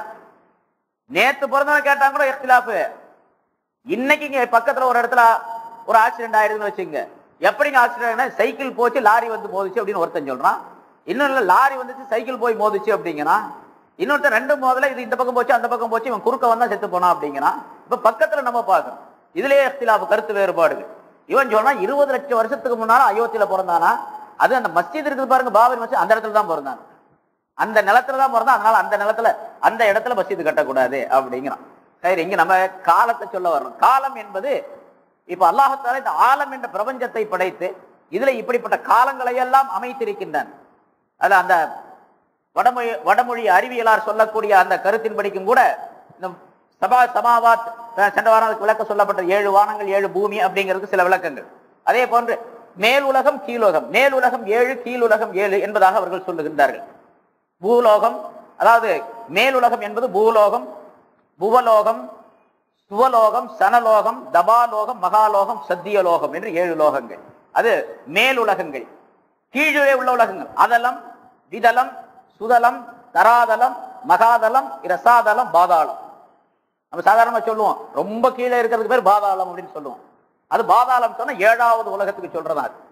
நேத்து பிறந்தவன் கேட்டான் கூட இkhtilafu இன்னைக்கு இங்க பக்கத்துல ஒரு இடத்துல ஒரு ஆக்சிடென்ட் ஆயிடுதுன்னு வச்சுங்க எப்படிங்க ஆக்சிடென்ட் சைக்கிள் போச்சு லாரி வந்து மோதிச்சு அப்படின்னு ஒருத்தன் சொல்றான் இன்னொன்னு லாரி வந்துச்சு சைக்கிள் போய் மோதிச்சு அப்படிங்கிறான் இன்னொருத்தன் ரெண்டு மோதல இது இந்த பக்கம் போச்சு அந்த பக்கம் போச்சு இவன் குறுக்க வந்தா செத்து போனான் அப்படிங்கிறான் இப்ப பக்கத்துல நம்ம பார்க்கணும் இதுலயே இkhtilafu கருத்து வேறுபாடுகள் இவன் சொல்றான் இருபது லட்சம் வருஷத்துக்கு முன்னால அயோத்தியில பிறந்தானா அது அந்த மஸ்ஜித் இருக்குது பாருங்க பாபரி மஸ்ஜித் அந்த இடத்துல தான் பிறந்தான் அந்த நிலத்துல தான் பிறந்தான் அதனால அந்த நிலத்துல அந்த இடத்துல மஸ்ஜித் கட்டக்கூடாது அப்படிங்கிறான் சரி இங்க நம்ம காலத்தை சொல்ல வரணும் காலம் என்பது இப்ப அல்லாஹத்தால இந்த ஆலம் என்ற பிரபஞ்சத்தை படைத்து இதுல இப்படிப்பட்ட காலங்களை எல்லாம் அமைத்திருக்கின்றான் அதுல அந்த வடமொழி வடமொழி அறிவியலார் சொல்லக்கூடிய அந்த கருத்தின் படிக்கும் கூட இந்த சபா சமாவாத் அஹ் சென்ற வாரம் அதுக்கு விளக்க சொல்லப்பட்ட ஏழு வானங்கள் ஏழு பூமி அப்படிங்கிறதுக்கு சில விளக்கங்கள் அதே போன்று மேல் உலகம் கீழுலகம் மேல் உலகம் ஏழு கீழுலகம் ஏழு என்பதாக அவர்கள் சொல்லுகின்றார்கள் பூலோகம் அதாவது மேலுலகம் என்பது பூலோகம் புவலோகம் சுவலோகம் சனலோகம் தபாலோகம் மகாலோகம் சத்தியலோகம் என்று ஏழு லோகங்கள் அது மேலுலகங்கள் கீழே உள்ள உலகங்கள் அதலம் விதலம் சுதலம் தராதலம் மகாதலம் இரசாதலம் பாதாளம் நம்ம சாதாரணமா சொல்லுவோம் ரொம்ப கீழே இருக்கிறதுக்கு பேர் பாதாளம் அப்படின்னு சொல்லுவோம் அது பாதாளம் சொன்னா ஏழாவது உலகத்துக்கு சொல்றதா அது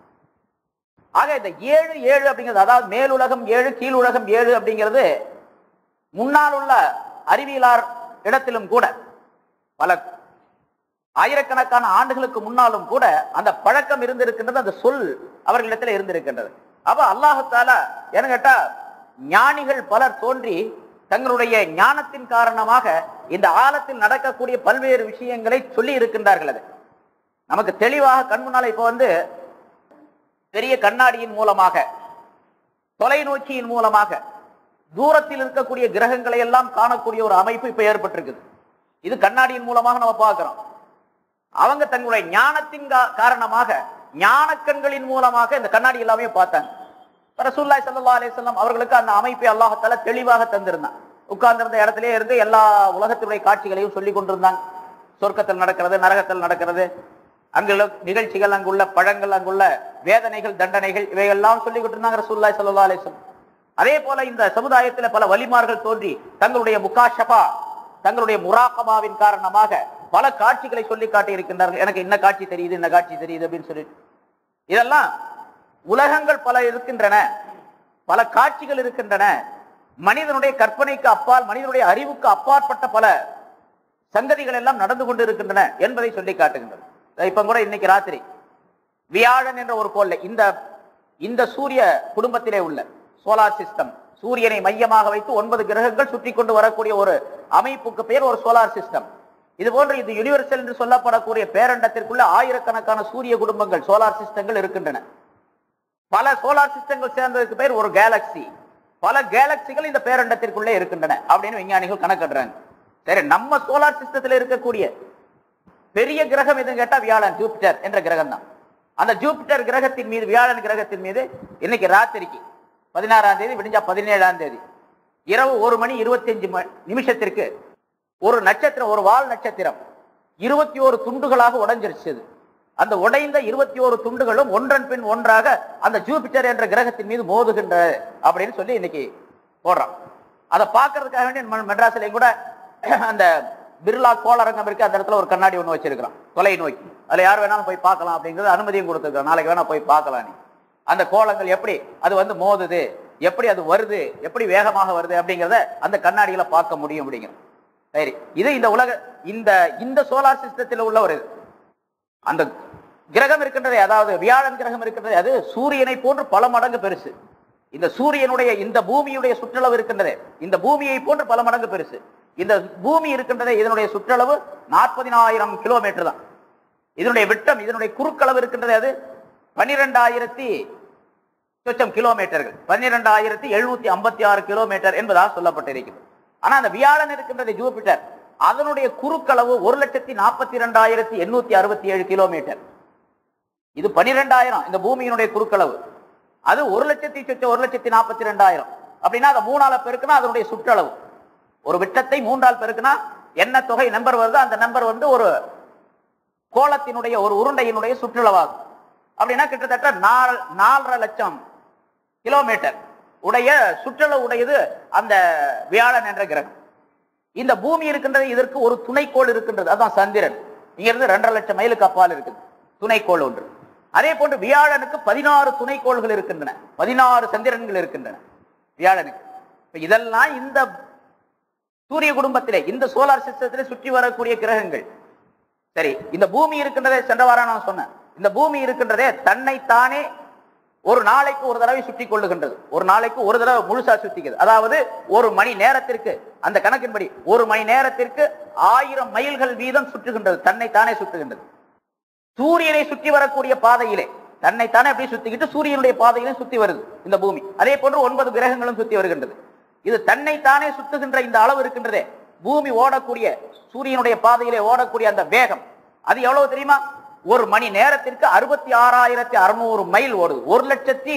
ஆக இந்த ஏழு ஏழு அப்படிங்கிறது அதாவது மேலுலகம் ஏழு கீழுலகம் ஏழு அப்படிங்கிறது முன்னால் உள்ள அறிவியலார் இடத்திலும் கூட பல ஆயிரக்கணக்கான ஆண்டுகளுக்கு முன்னாலும் கூட அந்த பழக்கம் இருந்திருக்கின்றது அந்த சொல் அவர்களிடத்தில் இருந்திருக்கின்றது அப்ப அல்லாஹால என்ன கேட்டா ஞானிகள் பலர் தோன்றி தங்களுடைய ஞானத்தின் காரணமாக இந்த ஆழத்தில் நடக்கக்கூடிய பல்வேறு விஷயங்களை சொல்லி இருக்கின்றார்கள் அது நமக்கு தெளிவாக கண் முன்னால இப்ப வந்து பெரிய கண்ணாடியின் மூலமாக தொலைநோக்கியின் மூலமாக தூரத்தில் இருக்கக்கூடிய கிரகங்களை எல்லாம் காணக்கூடிய ஒரு அமைப்பு இப்ப ஏற்பட்டிருக்குது இது கண்ணாடியின் மூலமாக நம்ம பார்க்கிறோம் அவங்க தங்களுடைய ஞானத்தின் கா- காரணமாக ஞானக்கண்களின் மூலமாக இந்த கண்ணாடி எல்லாமே பார்த்தாங்க ரசூல்லாய் ஸல்லல்லாஹு அலைஹி வஸல்லம் அவர்களுக்கு அந்த அமைப்பை அல்லாஹ்தால தெளிவாக தந்திருந்தான் உட்கார்ந்திருந்த இடத்திலே இருந்து எல்லா உலகத்தினுடைய காட்சிகளையும் சொல்லி கொண்டிருந்தாங்க சொர்க்கத்தில் நடக்கிறது நரகத்தில் நடக்கிறது அங்குள்ள நிகழ்ச்சிகள் அங்குள்ள பழங்கள் அங்குள்ள வேதனைகள் தண்டனைகள் இவையெல்லாம் சொல்லி கொண்டிருந்தாங்க ரசூல்லாய் ஸல்லல்லாஹு அலைஹி வஸல்லம் அதே போல இந்த சமுதாயத்துல பல வலிமார்கள் தோன்றி தங்களுடைய முகாஷபா தங்களுடைய முராகபாவின் காரணமாக பல காட்சிகளை சொல்லி காட்டி இருக்கின்றார்கள் எனக்கு என்ன காட்சி தெரியுது என்ன காட்சி தெரியுது அப்படின்னு சொல்லி இதெல்லாம் உலகங்கள் பல இருக்கின்றன பல காட்சிகள் இருக்கின்றன மனிதனுடைய கற்பனைக்கு அப்பால் மனிதனுடைய அறிவுக்கு அப்பாற்பட்ட பல சங்கதிகள் எல்லாம் நடந்து கொண்டு இருக்கின்றன என்பதை சொல்லி காட்டுகின்றது இப்ப கூட இன்னைக்கு ராத்திரி வியாழன் என்ற ஒரு கோள்ல இந்த இந்த சூரிய குடும்பத்திலே உள்ள சோலார் சிஸ்டம் சூரியனை மையமாக வைத்து ஒன்பது கிரகங்கள் சுற்றி கொண்டு வரக்கூடிய ஒரு அமைப்புக்கு பேர் ஒரு சோலார் சிஸ்டம் இது போன்று இது யுனிவர்சல் என்று சொல்லப்படக்கூடிய பேரண்டத்திற்குள்ள ஆயிரக்கணக்கான சூரிய குடும்பங்கள் சோலார் சிஸ்டங்கள் இருக்கின்றன பல சோலார் சிஸ்டங்கள் சேர்ந்ததுக்கு பேர் ஒரு கேலக்சி பல கேலக்சிகள் இந்த பேரண்டத்திற்குள்ளே இருக்கின்றன அப்படின்னு விஞ்ஞானிகள் கணக்கிடுறாங்க சரி நம்ம சோலார் சிஸ்டத்தில் இருக்கக்கூடிய பெரிய கிரகம் எதுன்னு கேட்டா வியாழன் ஜூபிட்டர் என்ற கிரகம் தான் அந்த ஜூபிட்டர் கிரகத்தின் மீது வியாழன் கிரகத்தின் மீது இன்னைக்கு ராத்திரிக்கு பதினாறாம் தேதி விடிஞ்சா பதினேழாம் தேதி இரவு ஒரு மணி இருபத்தஞ்சு நிமிஷத்திற்கு ஒரு நட்சத்திரம் ஒரு வால் நட்சத்திரம் இருபத்தி ஒரு துண்டுகளாக உடைஞ்சிருச்சு அது. அந்த உடைந்த இருபத்தி ஒரு துண்டுகளும் ஒன்றன் பின் ஒன்றாக அந்த ஜூபிட்டர் என்ற கிரகத்தின் மீது மோதுகின்ற அப்படின்னு சொல்லி இன்னைக்கு போடுறான் அதை பார்க்கறதுக்காக வேண்டி நம்ம மெட்ராஸ்லயும் கூட அந்த பிர்லா கோளரங்கம் இருக்கு அந்த இடத்துல ஒரு கண்ணாடி ஒண்ணு வச்சிருக்கிறான் தொலை நோக்கி அதுல யார் வேணாலும் போய் பார்க்கலாம் அப்படிங்கிறது அனுமதியும் கொடுத்துருக்கான் நாளைக்கு வேணா போய் பார்க்கலாம் நீ அந்த கோலங்கள் எப்படி அது வந்து மோதுது எப்படி அது வருது எப்படி வேகமாக வருது அப்படிங்கிறத அந்த கண்ணாடியில பார்க்க முடியும் அப்படிங்கிறது சரி இது இந்த உலக இந்த இந்த சோலார் சிஸ்டத்தில் உள்ள ஒரு இது. அந்த கிரகம் இருக்கின்றதே அதாவது வியாழன் கிரகம் இருக்கின்றதே அது சூரியனை போன்று பல மடங்கு பெருசு இந்த சூரியனுடைய இந்த பூமியுடைய சுற்றளவு இருக்கின்றதே இந்த பூமியை போன்று பல மடங்கு பெருசு இந்த பூமி இருக்கின்றதே இதனுடைய சுற்றளவு நாற்பதினாயிரம் கிலோமீட்டர் தான் இதனுடைய விட்டம் இதனுடைய குறுக்களவு இருக்கின்றதே அது பனிரெண்டாயிரத்தி சொச்சம் கிலோமீட்டர்கள் பன்னிரெண்டாயிரத்தி எழுநூத்தி ஐம்பத்தி ஆறு கிலோமீட்டர் என்பதாக சொல்லப்பட்டிருக்கிறது ஆனா அந்த வியாழன் இருக்கின்றது ஜூபிட்டர் அதனுடைய குறுக்களவு ஒரு லட்சத்தி நாற்பத்தி இரண்டாயிரத்தி எண்ணூத்தி அறுபத்தி ஏழு கிலோமீட்டர் இது பனிரெண்டாயிரம் இந்த பூமியினுடைய குறுக்களவு அது ஒரு லட்சத்தி சொச்சம் ஒரு லட்சத்தி நாற்பத்தி ரெண்டாயிரம் அப்படின்னா அதை மூணால பெருக்குனா அதனுடைய சுற்றளவு ஒரு விட்டத்தை மூன்றால் பெருக்குனா என்ன தொகை நம்பர் வருதோ அந்த நம்பர் வந்து ஒரு கோலத்தினுடைய ஒரு உருண்டையினுடைய சுற்றளவாகும் அப்படின்னா கிட்டத்தட்ட நால் நாலரை லட்சம் கிலோமீட்டர் உடைய சுற்றளவு உடையது அந்த வியாழன் என்ற கிரகம் இந்த பூமி இருக்கின்றது இதற்கு ஒரு துணைக்கோள் இருக்கின்றது அதான் சந்திரன் இங்க இருந்து ரெண்டரை லட்சம் மைலுக்கு அப்பால் இருக்குது துணைக்கோள் ஒன்று அதே போன்று வியாழனுக்கு பதினாறு துணைக்கோள்கள் இருக்கின்றன பதினாறு சந்திரன்கள் இருக்கின்றன வியாழனுக்கு இப்ப இதெல்லாம் இந்த சூரிய குடும்பத்திலே இந்த சோலார் சிஸ்டத்திலே சுற்றி வரக்கூடிய கிரகங்கள் சரி இந்த பூமி இருக்கின்றதே சென்ற வாரம் நான் சொன்னேன் இந்த பூமி இருக்கின்றதே தன்னைத்தானே ஒரு நாளைக்கு ஒரு தடவை சுற்றி கொள்ளுகின்றது ஒரு நாளைக்கு ஒரு தடவை முழுசா சுத்திக்குது அதாவது ஒரு மணி நேரத்திற்கு அந்த கணக்கின்படி ஒரு மணி நேரத்திற்கு ஆயிரம் மைல்கள் வீதம் சுற்றுகின்றது தன்னைத்தானே சுற்றுகின்றது சூரியனை சுற்றி வரக்கூடிய பாதையிலே தன்னைத்தானே அப்படி சுத்திக்கிட்டு சூரியனுடைய பாதையிலும் சுத்தி வருது இந்த பூமி அதே போன்று ஒன்பது கிரகங்களும் சுத்தி வருகின்றது இது தன்னைத்தானே சுத்துகின்ற இந்த அளவு இருக்கின்றதே பூமி ஓடக்கூடிய சூரியனுடைய பாதையிலே ஓடக்கூடிய அந்த வேகம் அது எவ்வளவு தெரியுமா ஒரு மணி நேரத்திற்கு அறுபத்தி ஆறாயிரத்தி அறுநூறு மைல் ஓடுது ஒரு லட்சத்தி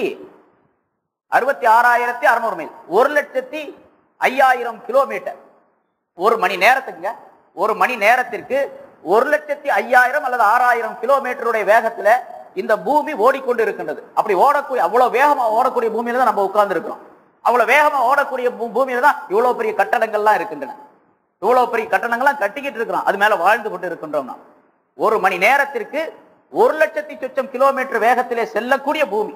அறுபத்தி ஆறாயிரத்தி அறுநூறு மைல் ஒரு லட்சத்தி ஐயாயிரம் கிலோமீட்டர் ஒரு மணி நேரத்துக்குங்க ஒரு மணி நேரத்திற்கு ஒரு லட்சத்தி ஐயாயிரம் அல்லது ஆறாயிரம் கிலோமீட்டருடைய வேகத்துல இந்த பூமி ஓடிக்கொண்டு இருக்கின்றது அப்படி ஓடக்கூடிய அவ்வளவு வேகமா ஓடக்கூடிய பூமியில தான் நம்ம உட்கார்ந்து இருக்கிறோம் அவ்வளவு வேகமா ஓடக்கூடிய பூ- பூமியில தான் இவ்வளவு பெரிய கட்டடங்கள்லாம் இருக்கின்றன இவ்வளவு பெரிய கட்டடங்கள்லாம் கட்டிக்கிட்டு இருக்கிறோம் அது மேல வாழ்ந்து கொண்டு இருக்கின்றோம் நாம் ஒரு மணி நேரத்திற்கு ஒரு லட்சத்தி சொச்சம் கிலோமீட்டர் வேகத்திலே செல்லக்கூடிய பூமி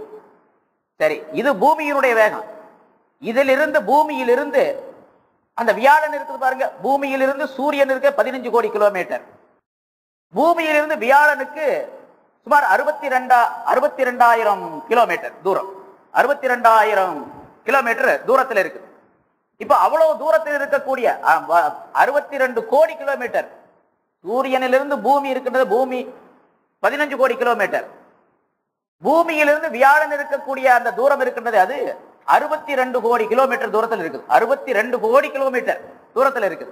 சரி இது பூமியினுடைய வேகம் இதிலிருந்து பூமியிலிருந்து அந்த வியாழன் இருக்குது பாருங்க பூமியிலிருந்து சூரியன் இருக்க பதினஞ்சு கோடி கிலோமீட்டர் பூமியிலிருந்து வியாழனுக்கு சுமார் அறுபத்தி ரெண்டா அறுபத்தி ரெண்டாயிரம் கிலோமீட்டர் தூரம் அறுபத்தி ரெண்டாயிரம் கிலோமீட்டர் தூரத்தில் இருக்குது இப்ப அவ்வளவு தூரத்தில் இருக்கக்கூடிய அறுபத்தி ரெண்டு கோடி கிலோமீட்டர் சூரியனிலிருந்து பூமி இருக்கின்றது பூமி பதினஞ்சு கோடி கிலோமீட்டர் பூமியிலிருந்து வியாழன் இருக்கக்கூடிய அந்த தூரம் இருக்கின்றது அது அறுபத்தி ரெண்டு கோடி கிலோமீட்டர் தூரத்தில் இருக்குது அறுபத்தி ரெண்டு கோடி கிலோமீட்டர் தூரத்தில் இருக்குது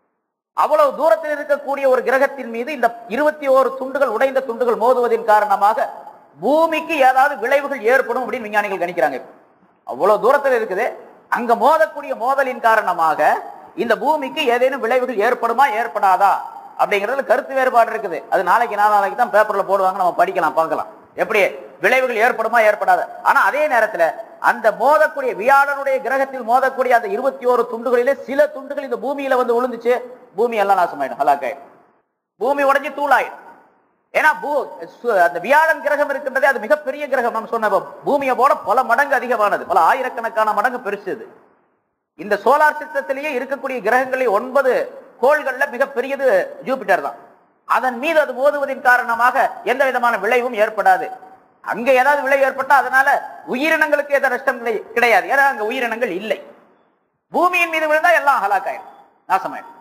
அவ்வளவு தூரத்தில் இருக்கக்கூடிய ஒரு கிரகத்தின் மீது இந்த இருபத்தி ஓரு துண்டுகள் உடைந்த துண்டுகள் மோதுவதின் காரணமாக பூமிக்கு ஏதாவது விளைவுகள் ஏற்படும் அப்படின்னு விஞ்ஞானிகள் கணிக்கிறாங்க இப்ப. அவ்வளவு தூரத்தில் இருக்குது அங்க மோதக்கூடிய மோதலின் காரணமாக இந்த பூமிக்கு ஏதேனும் விளைவுகள் ஏற்படுமா ஏற்படாதா அப்படிங்கறதுல கருத்து வேறுபாடு இருக்குது அது நாளைக்கு நாளைக்கு தான் பேப்பர்ல போடுவாங்க நம்ம படிக்கலாம் பார்க்கலாம் எப்படி விளைவுகள் ஏற்படுமா ஏற்படாத ஆனா அதே நேரத்துல அந்த மோதக்கூடிய வியாழனுடைய கிரகத்தில் மோதக்கூடிய அந்த இருபத்தி ஓரு துண்டுகளிலே சில துண்டுகள் இந்த பூமியில வந்து விழுந்துச்சு பூமி எல்லாம் நாசமாயிடும் ஹலாக்காயிடும் பூமி உடைஞ்சு தூளாயிடும் ஏன்னா பூ சு- அந்த வியாழன் கிரகம் இருக்கின்றதே அது மிகப்பெரிய கிரகம் நம்ம சொன்ன பூமியை போட பல மடங்கு அதிகமானது பல ஆயிரக்கணக்கான மடங்கு பெருசு இது இந்த சோலார் சிஸ்டத்திலேயே இருக்கக்கூடிய கிரகங்களில் ஒன்பது கோள்கள்ல மிகப்பெரியது ஜூபிட்டர் தான் அதன் மீது அது மோதுவதின் காரணமாக எந்த விதமான விளைவும் ஏற்படாது அங்க ஏதாவது விளைவு ஏற்பட்டா அதனால உயிரினங்களுக்கு எந்த நஷ்டம் கிடை- கிடையாது ஏன்னா அங்க உயிரினங்கள் இல்லை பூமியின் மீது விழுந்தா எல்லாம் ஹலாக்காயிடும் நாசமாயிடும்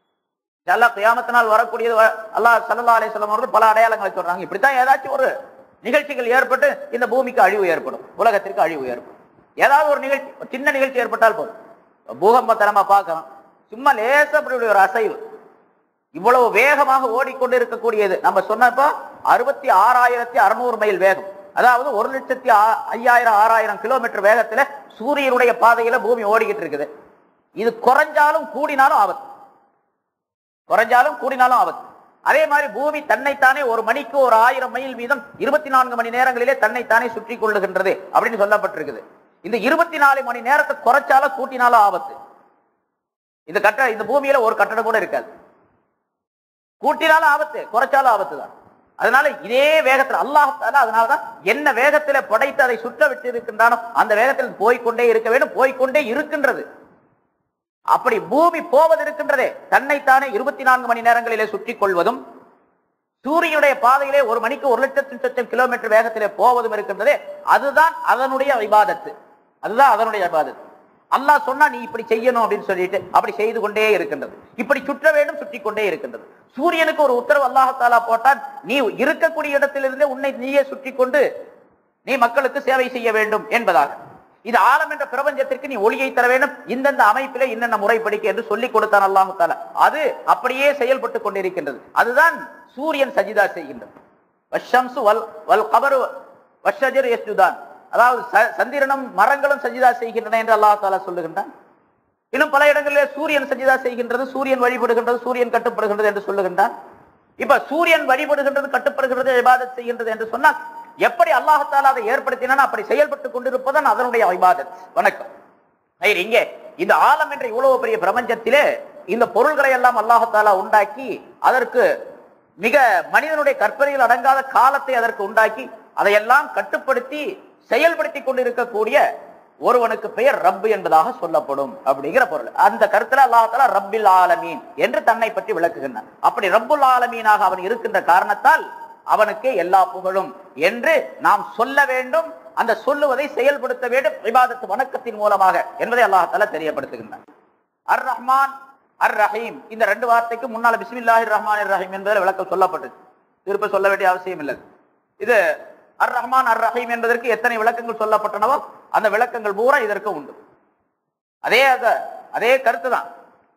அல்லாஹ் கியாமத்தினால் வரக்கூடியது வ- அல்லாஹ் சல்லா அலிஸ்லாம் அவர்கள் பல அடையாளங்களை சொல்றாங்க இப்படித்தான் ஏதாச்சும் ஒரு நிகழ்ச்சிகள் ஏற்பட்டு இந்த பூமிக்கு அழிவு ஏற்படும் உலகத்திற்கு அழிவு ஏற்படும் ஏதாவது ஒரு நிகழ்ச்சி ஒரு சின்ன நிகழ்ச்சி ஏற்பட்டால் போதும் பூகம்பத்தனமா பார்க்கணும் சும்மா லேசா அப்படி ஒரு அசைவு இவ்வளவு வேகமாக ஓடிக்கொண்டு இருக்கக்கூடியது நம்ம சொன்னப்போ அறுபத்தி ஆறாயிரத்தி அறுநூறு மைல் வேகம் அதாவது ஒரு லட்சத்தி ஆ- ஐயாயிரம் ஆறாயிரம் கிலோமீட்டர் வேகத்துல சூரியனுடைய பாதையில பூமி ஓடிக்கிட்டு இருக்குது இது குறைஞ்சாலும் கூடினாலும் ஆபத்து குறைஞ்சாலும் கூடினாலும் ஆபத்து அதே மாதிரி பூமி தன்னைத்தானே ஒரு மணிக்கு ஒரு ஆயிரம் மைல் வீதம் இருபத்தி நான்கு மணி நேரங்களிலே தன்னைத்தானே சுற்றி கொள்ளுகின்றது அப்படின்னு சொல்லப்பட்டிருக்குது இந்த இருபத்தி நாலு மணி நேரத்தை குறைச்சாலும் கூட்டினாலும் ஆபத்து இந்த கட்ட இந்த பூமியில ஒரு கட்டடம் கூட இருக்காது கூட்டினாலும் ஆபத்து குறைச்சாலும் ஆபத்து தான் அதனால இதே வேகத்தில் அல்லாஹால அதனாலதான் என்ன வேகத்துல படைத்து அதை சுற்ற விட்டு இருக்கின்றானோ அந்த வேகத்தில் போய்க்கொண்டே இருக்க வேண்டும் போய்க்கொண்டே இருக்கின்றது அப்படி பூமி போவது இருக்கின்றதே தன்னைத்தானே இருபத்தி நான்கு மணி நேரங்களிலே சுற்றி கொள்வதும் சூரியனுடைய பாதையிலே ஒரு மணிக்கு ஒரு லட்சத்து லட்சம் கிலோமீட்டர் வேகத்திலே போவதும் இருக்கின்றதே அதுதான் அதனுடைய விவாதத்து அதுதான் அதனுடைய விவாதத்து அல்லாஹ் சொன்னா நீ இப்படி செய்யணும் அப்படின்னு சொல்லிட்டு அப்படி செய்து கொண்டே இருக்கின்றது இப்படி சுற்ற வேண்டும் சுற்றி கொண்டே இருக்கின்றது சூரியனுக்கு ஒரு உத்தரவு அல்லாஹாலா போட்டால் நீ இருக்கக்கூடிய இடத்திலிருந்தே உன்னை நீயே சுற்றி கொண்டு நீ மக்களுக்கு சேவை செய்ய வேண்டும் என்பதாக இது ஆலம் என்ற பிரபஞ்சத்திற்கு நீ ஒளியை தர வேண்டும் இந்தந்த அமைப்பிலே இன்னென்ன முறைப்படிக்க என்று சொல்லிக் கொடுத்தான் அல்லாஹு தாலா அது அப்படியே செயல்பட்டு கொண்டிருக்கின்றது அதுதான் சூரியன் சஜிதா செய்கின்றது வஷம்சு வல் வல் கபரு வஷஜர் யஸ்ஜுதான் அதாவது ச- சந்திரனும் மரங்களும் சஜிதா செய்கின்றன என்று அல்லாஹ் தாலா சொல்லுகின்றான் இன்னும் பல இடங்களிலே சூரியன் சஜிதா செய்கின்றது சூரியன் வழிபடுகின்றது சூரியன் கட்டுப்படுகின்றது என்று சொல்லுகின்றான் இப்ப சூரியன் வழிபடுகின்றது கட்டுப்படுகிறது இபாதத் செய்கின்றது என்று சொன்னால் எப்படி அல்லாஹத்தால அதை ஏற்படுத்தினான் அப்படி செயல்பட்டு கொண்டிருப்பதான் அதனுடைய இபாதத் வணக்கம் சரி, இங்கே இந்த ஆலம் என்ற இவ்வளவு பெரிய பிரபஞ்சத்திலே இந்த பொருள்களை எல்லாம் அல்லாஹத்தாலா உண்டாக்கி அதற்கு மிக மனிதனுடைய கற்பனையில் அடங்காத காலத்தை அதற்கு உண்டாக்கி அதையெல்லாம் கட்டுப்படுத்தி செயல்படுத்தி கொண்டிருக்கக்கூடிய ஒருவனுக்கு பெயர் ரப்பு என்பதாக சொல்லப்படும் அப்படிங்கிற பொருள் அந்த கருத்துல அல்லாஹால ரப்பில் ஆலமீன் என்று தன்னை பற்றி விளக்குகின்றான் அப்படி ரப்புல் ஆலமீனாக அவன் இருக்கின்ற காரணத்தால் அவனுக்கே எல்லா புகழும் என்று நாம் சொல்ல வேண்டும் அந்த சொல்லுவதை செயல்படுத்த வேண்டும் இபாதத்து வணக்கத்தின் மூலமாக என்பதை அல்லாஹால தெரியப்படுத்துகின்றான் அர் ரஹ்மான் அர் ரஹீம் இந்த ரெண்டு வார்த்தைக்கு முன்னால பிஸ்மில்லாஹிர் ரஹ்மான் ரஹீம் என்பதில் விளக்கம் சொல்லப்பட்டது திருப்ப சொல்ல வேண்டிய அவசியம் இல்லை இது அர் ரஹ்மான் அர் ரஹீம் என்பதற்கு எத்தனை விளக்கங்கள் சொல்லப்பட்டனவோ அந்த விளக்கங்கள் பூரா இதற்கு உண்டு அதே அத- அதே கருத்து தான்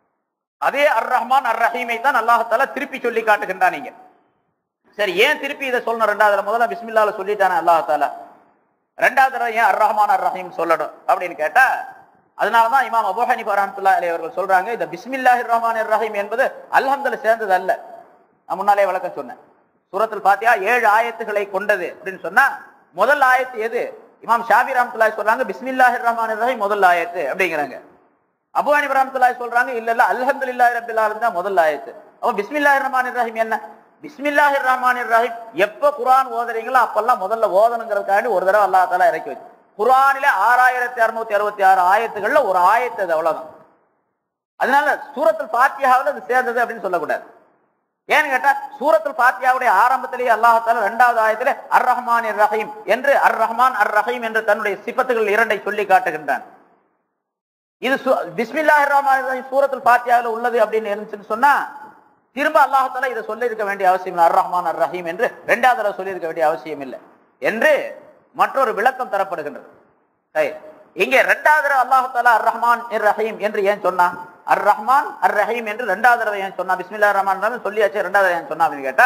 அதே அர் ரஹ்மான் அர் ரஹீமை தான் அல்லாஹால திருப்பி சொல்லி காட்டுகின்றான் நீங்க சரி ஏன் திருப்பி இதை சொல்லணும் ரெண்டாவது முதல்ல பிஸ்மில்லால சொல்லிட்டானே அல்லாஹால ரெண்டாவது தடவை ஏன் அர் ரஹ்மான் அர் ரஹீம் சொல்லணும் அப்படின்னு கேட்டா அதனாலதான் இமாம் அபு ஹனீஃபா ரஹ்மத்துல்லாஹி அலைஹி அவர்கள் சொல்றாங்க இந்த பிஸ்மில்லாஹிர் ரஹ்மானிர் ரஹீம் என்பது அல்ஹம்துல சேர்ந்தது அல்ல நான் முன்னாலே விளக்கம் சொன்னேன் சூரத்துல் ஃபாத்திஹா ஏழு ஆயத்துகளை கொண்டது அப்படின்னு சொன்னா முதல் ஆயத்து எது இமாம் ஷாபி ரஹ்மத்துல்லாஹி சொல்றாங்க பிஸ்மில்லாஹிர் ரஹ்மானிர் ரஹீம் முதல் ஆயத்து அப்படிங்கிறாங்க அபு ஹனீஃபா ரஹ்மத்துல்லாஹி சொல்றாங்க இல்ல இல்ல அல்ஹம்துலில்லாஹி ரப்பில் ஆலமீன் தான் முதல் ஆயத்து அப்ப பிஸ்மில்லாஹிர் ரஹ்மானிர் ரஹீம் என்ன பிஸ்மில்லாஹிர் ரஹ்மானிர் ரஹீம் எப்ப குர்ஆன் ஓதுறீங்களோ அப்பெல்லாம் முதல்ல ஓதணுங்கிறதுக்காண்டி ஒரு தடவை அல்லாஹ் தஆலா இறக்கி வச்சு குர்ஆனிலே ஆறாயிரத்தி அறுநூத்தி அறுபத்தி ஆறு ஆயத்துகள்ல ஒரு ஆயத்து அது அவ்வளவுதான் அதனால சூரத்துல் ஃபாத்தியாவில் அது சேர்ந்தது அப்படின்னு சொல்லக்கூடாது ஏன்னு கேட்டா சூரத்துல் ஃபாத்தியாவுடைய ஆரம்பத்திலேயே அல்லாஹால இரண்டாவது ஆயத்திலே அர் ரஹ்மான் ரஹீம் என்று அர் ரஹ்மான் அர் ரஹீம் என்று தன்னுடைய சிபத்துகள் இரண்டை சொல்லி காட்டுகின்றான் இது சு- பிஸ்மில்லாஹிர் ரஹ்மானிர் ரஹீம் சூரத்துல் ஃபாத்தியாவில் உள்ளது அப்படின்னு இருந்துச்சுன்னு சொன்னா திரும்ப அல்லாஹால இதை சொல்லி இருக்க வேண்டிய அவசியம் இல்லை அர் ரஹ்மான் அர் ரஹீம் என்று இரண்டாவது தடவை சொல்லி இருக்க வேண்டிய அவசியம் இல்லை என்று மற்றொரு விளக்கம் தரப்படுகின்றது சரி. இங்கே இரண்டாவது தடவை அல்லாஹால அர் ரஹ்மான் இர் ரஹீம் என்று ஏன் சொன்னா அர் ரஹ்மான் அர் ரஹீம் என்று இரண்டாவது தடவை ஏன் சொன்னா பிஸ்மில்லாஹிர் ரஹ்மான் ரஹீம் சொல்லியாச்சு இரண்டாவது தடவை ஏன் சொன்னா அப்படின்னு கேட்டா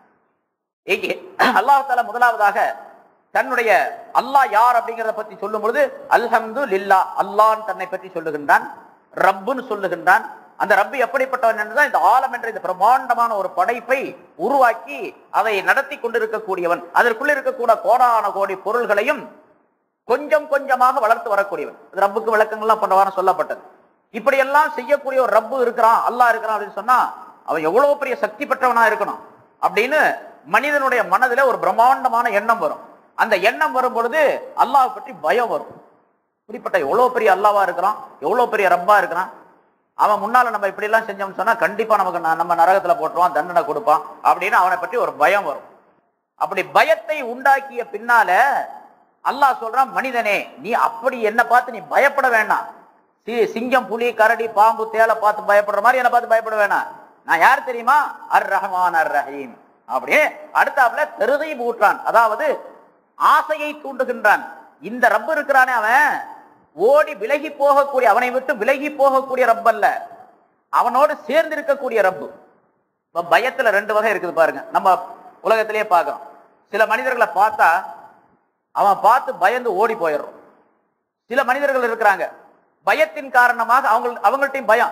இங்கே அல்லாஹால முதலாவதாக தன்னுடைய அல்லாஹ் யார் அப்படிங்கிறத பத்தி சொல்லும் பொழுது அல்ஹம்து லில்லா அல்லாஹ் தன்னை பற்றி சொல்லுகின்றான் ரப்புன்னு சொல்லுகின்றான் அந்த ரப்பு எப்படிப்பட்டவன் என்றுதான் இந்த ஆலம் என்ற இந்த பிரம்மாண்டமான ஒரு படைப்பை உருவாக்கி அதை நடத்தி கொண்டிருக்கக்கூடியவன் அதற்குள்ள இருக்கக்கூட கோடான கோடி பொருள்களையும் கொஞ்சம் கொஞ்சமாக வளர்த்து வரக்கூடியவன் அது ரப்புக்கு விளக்கங்கள்லாம் போன்ற வாரம் சொல்லப்பட்டது இப்படியெல்லாம் செய்யக்கூடிய ஒரு ரப்பு இருக்கிறான் அல்லாஹ் இருக்கிறான் அப்படின்னு சொன்னா அவன் எவ்வளவு பெரிய சக்தி பெற்றவனா இருக்கணும் அப்படின்னு மனிதனுடைய மனதில ஒரு பிரம்மாண்டமான எண்ணம் வரும் அந்த எண்ணம் வரும் பொழுது அல்லாஹ் பற்றி பயம் வரும் இப்படிப்பட்ட எவ்வளவு பெரிய அல்லாவா இருக்கிறான் எவ்வளவு பெரிய ரப்பா இருக்கிறான் அவன் முன்னால நம்ம இப்படி எல்லாம் செஞ்சோம்னு சொன்னா கண்டிப்பா நமக்கு ந- நம்ம நரகத்துல போட்டுருவான் தண்டனை கொடுப்பான் அப்படின்னு அவனை பற்றி ஒரு பயம் வரும் அப்படி பயத்தை உண்டாக்கிய பின்னால அல்லாஹ் சொல்றான் மனிதனே நீ அப்படி என்ன பார்த்து நீ பயப்பட வேண்டாம் சி- சிங்கம் புலி கரடி பாம்பு தேலை பார்த்து பயப்படுற மாதிரி என்ன பார்த்து பயப்பட வேணாம் நான் யார் தெரியுமா அர் ரஹ்மான் அர் ரஹீம் அப்படியே அடுத்தாப்புல தெருதை ஊற்றான் அதாவது ஆசையை தூண்டுகின்றான் இந்த ரப்பு இருக்கிறானே அவன் ஓடி விலகி போகக்கூடிய அவனை விட்டு விலகி போகக்கூடிய ரப் அல்ல அவனோடு சேர்ந்து இருக்கக்கூடிய ரப்பு இப்ப பயத்துல ரெண்டு வகை இருக்குது பாருங்க நம்ம உலகத்திலேயே பார்க்கிறோம் சில மனிதர்களை பார்த்தா அவன் பார்த்து பயந்து ஓடி போயிடுறோம் சில மனிதர்கள் இருக்கிறாங்க பயத்தின் காரணமாக அவங்க அவங்கள்ட்டையும் பயம்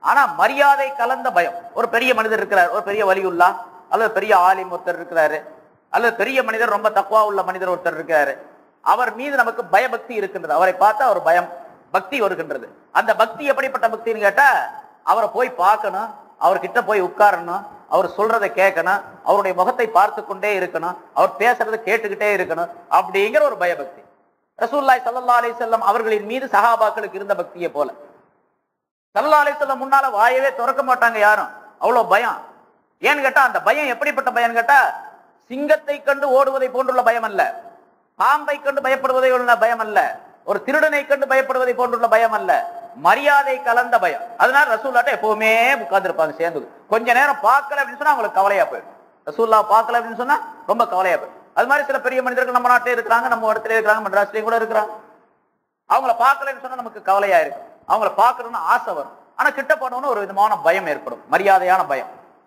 ஆனா மரியாதை கலந்த பயம் ஒரு பெரிய மனிதர் இருக்கிறார் ஒரு பெரிய வலியுல்லா அல்லது பெரிய ஆலிம் ஒருத்தர் இருக்கிறாரு அல்லது பெரிய மனிதர் ரொம்ப தக்குவா உள்ள மனிதர் ஒருத்தர் இருக்காரு அவர் மீது நமக்கு பயபக்தி இருக்கின்றது அவரை பார்த்தா ஒரு பயம் பக்தி வருகின்றது அந்த பக்தி எப்படிப்பட்ட பக்தின்னு கேட்டா அவரை போய் பார்க்கணும் அவர்கிட்ட போய் உட்காரணும் அவர் சொல்றதை கேட்கணும் அவருடைய முகத்தை பார்த்து கொண்டே இருக்கணும் அவர் பேசுறதை கேட்டுக்கிட்டே இருக்கணும் அப்படிங்கிற ஒரு பயபக்தி ரசூல்லாய் சல்லா அலி செல்லம் அவர்களின் மீது சஹாபாக்களுக்கு இருந்த பக்தியை போல சல்லா அலி செல்லம் முன்னால வாயவே திறக்க மாட்டாங்க யாரும் அவ்வளவு பயம் ஏன்னு கேட்டா அந்த பயம் எப்படிப்பட்ட பயம் கேட்டா சிங்கத்தை கண்டு ஓடுவதை போன்றுள்ள பயம் அல்ல பாம்பை கண்டு பயப்படுவதை உள்ள பயம் அல்ல ஒரு திருடனை கண்டு பயப்படுவதை போன்றுள்ள பயம் அல்ல மரியாதை கலந்த பயம் அதனால ரசூல்லாட்ட எப்பவுமே உட்கார்ந்துருப்பாங்க சேர்ந்து கொஞ்ச நேரம் பார்க்கல அப்படின்னு சொன்னா அவங்களுக்கு கவலையா போயிடும் ரசூல்லா பார்க்கல அப்படின்னு சொன்னா ரொம்ப கவலையா போயிடும் அது மாதிரி சில பெரிய மனிதர்கள் நம்ம நாட்டிலே இருக்கிறாங்க நம்ம இடத்துல இருக்கிறாங்க மெட்ராஸ்லயும் கூட இருக்கிறாங்க அவங்கள பார்க்கலன்னு சொன்னா நமக்கு கவலையா இருக்கும் அவங்கள பார்க்கணும்னு ஆசை வரும் ஆனா கிட்ட போனோம்னு ஒரு விதமான பயம் ஏற்படும் மரியாதையான பயம்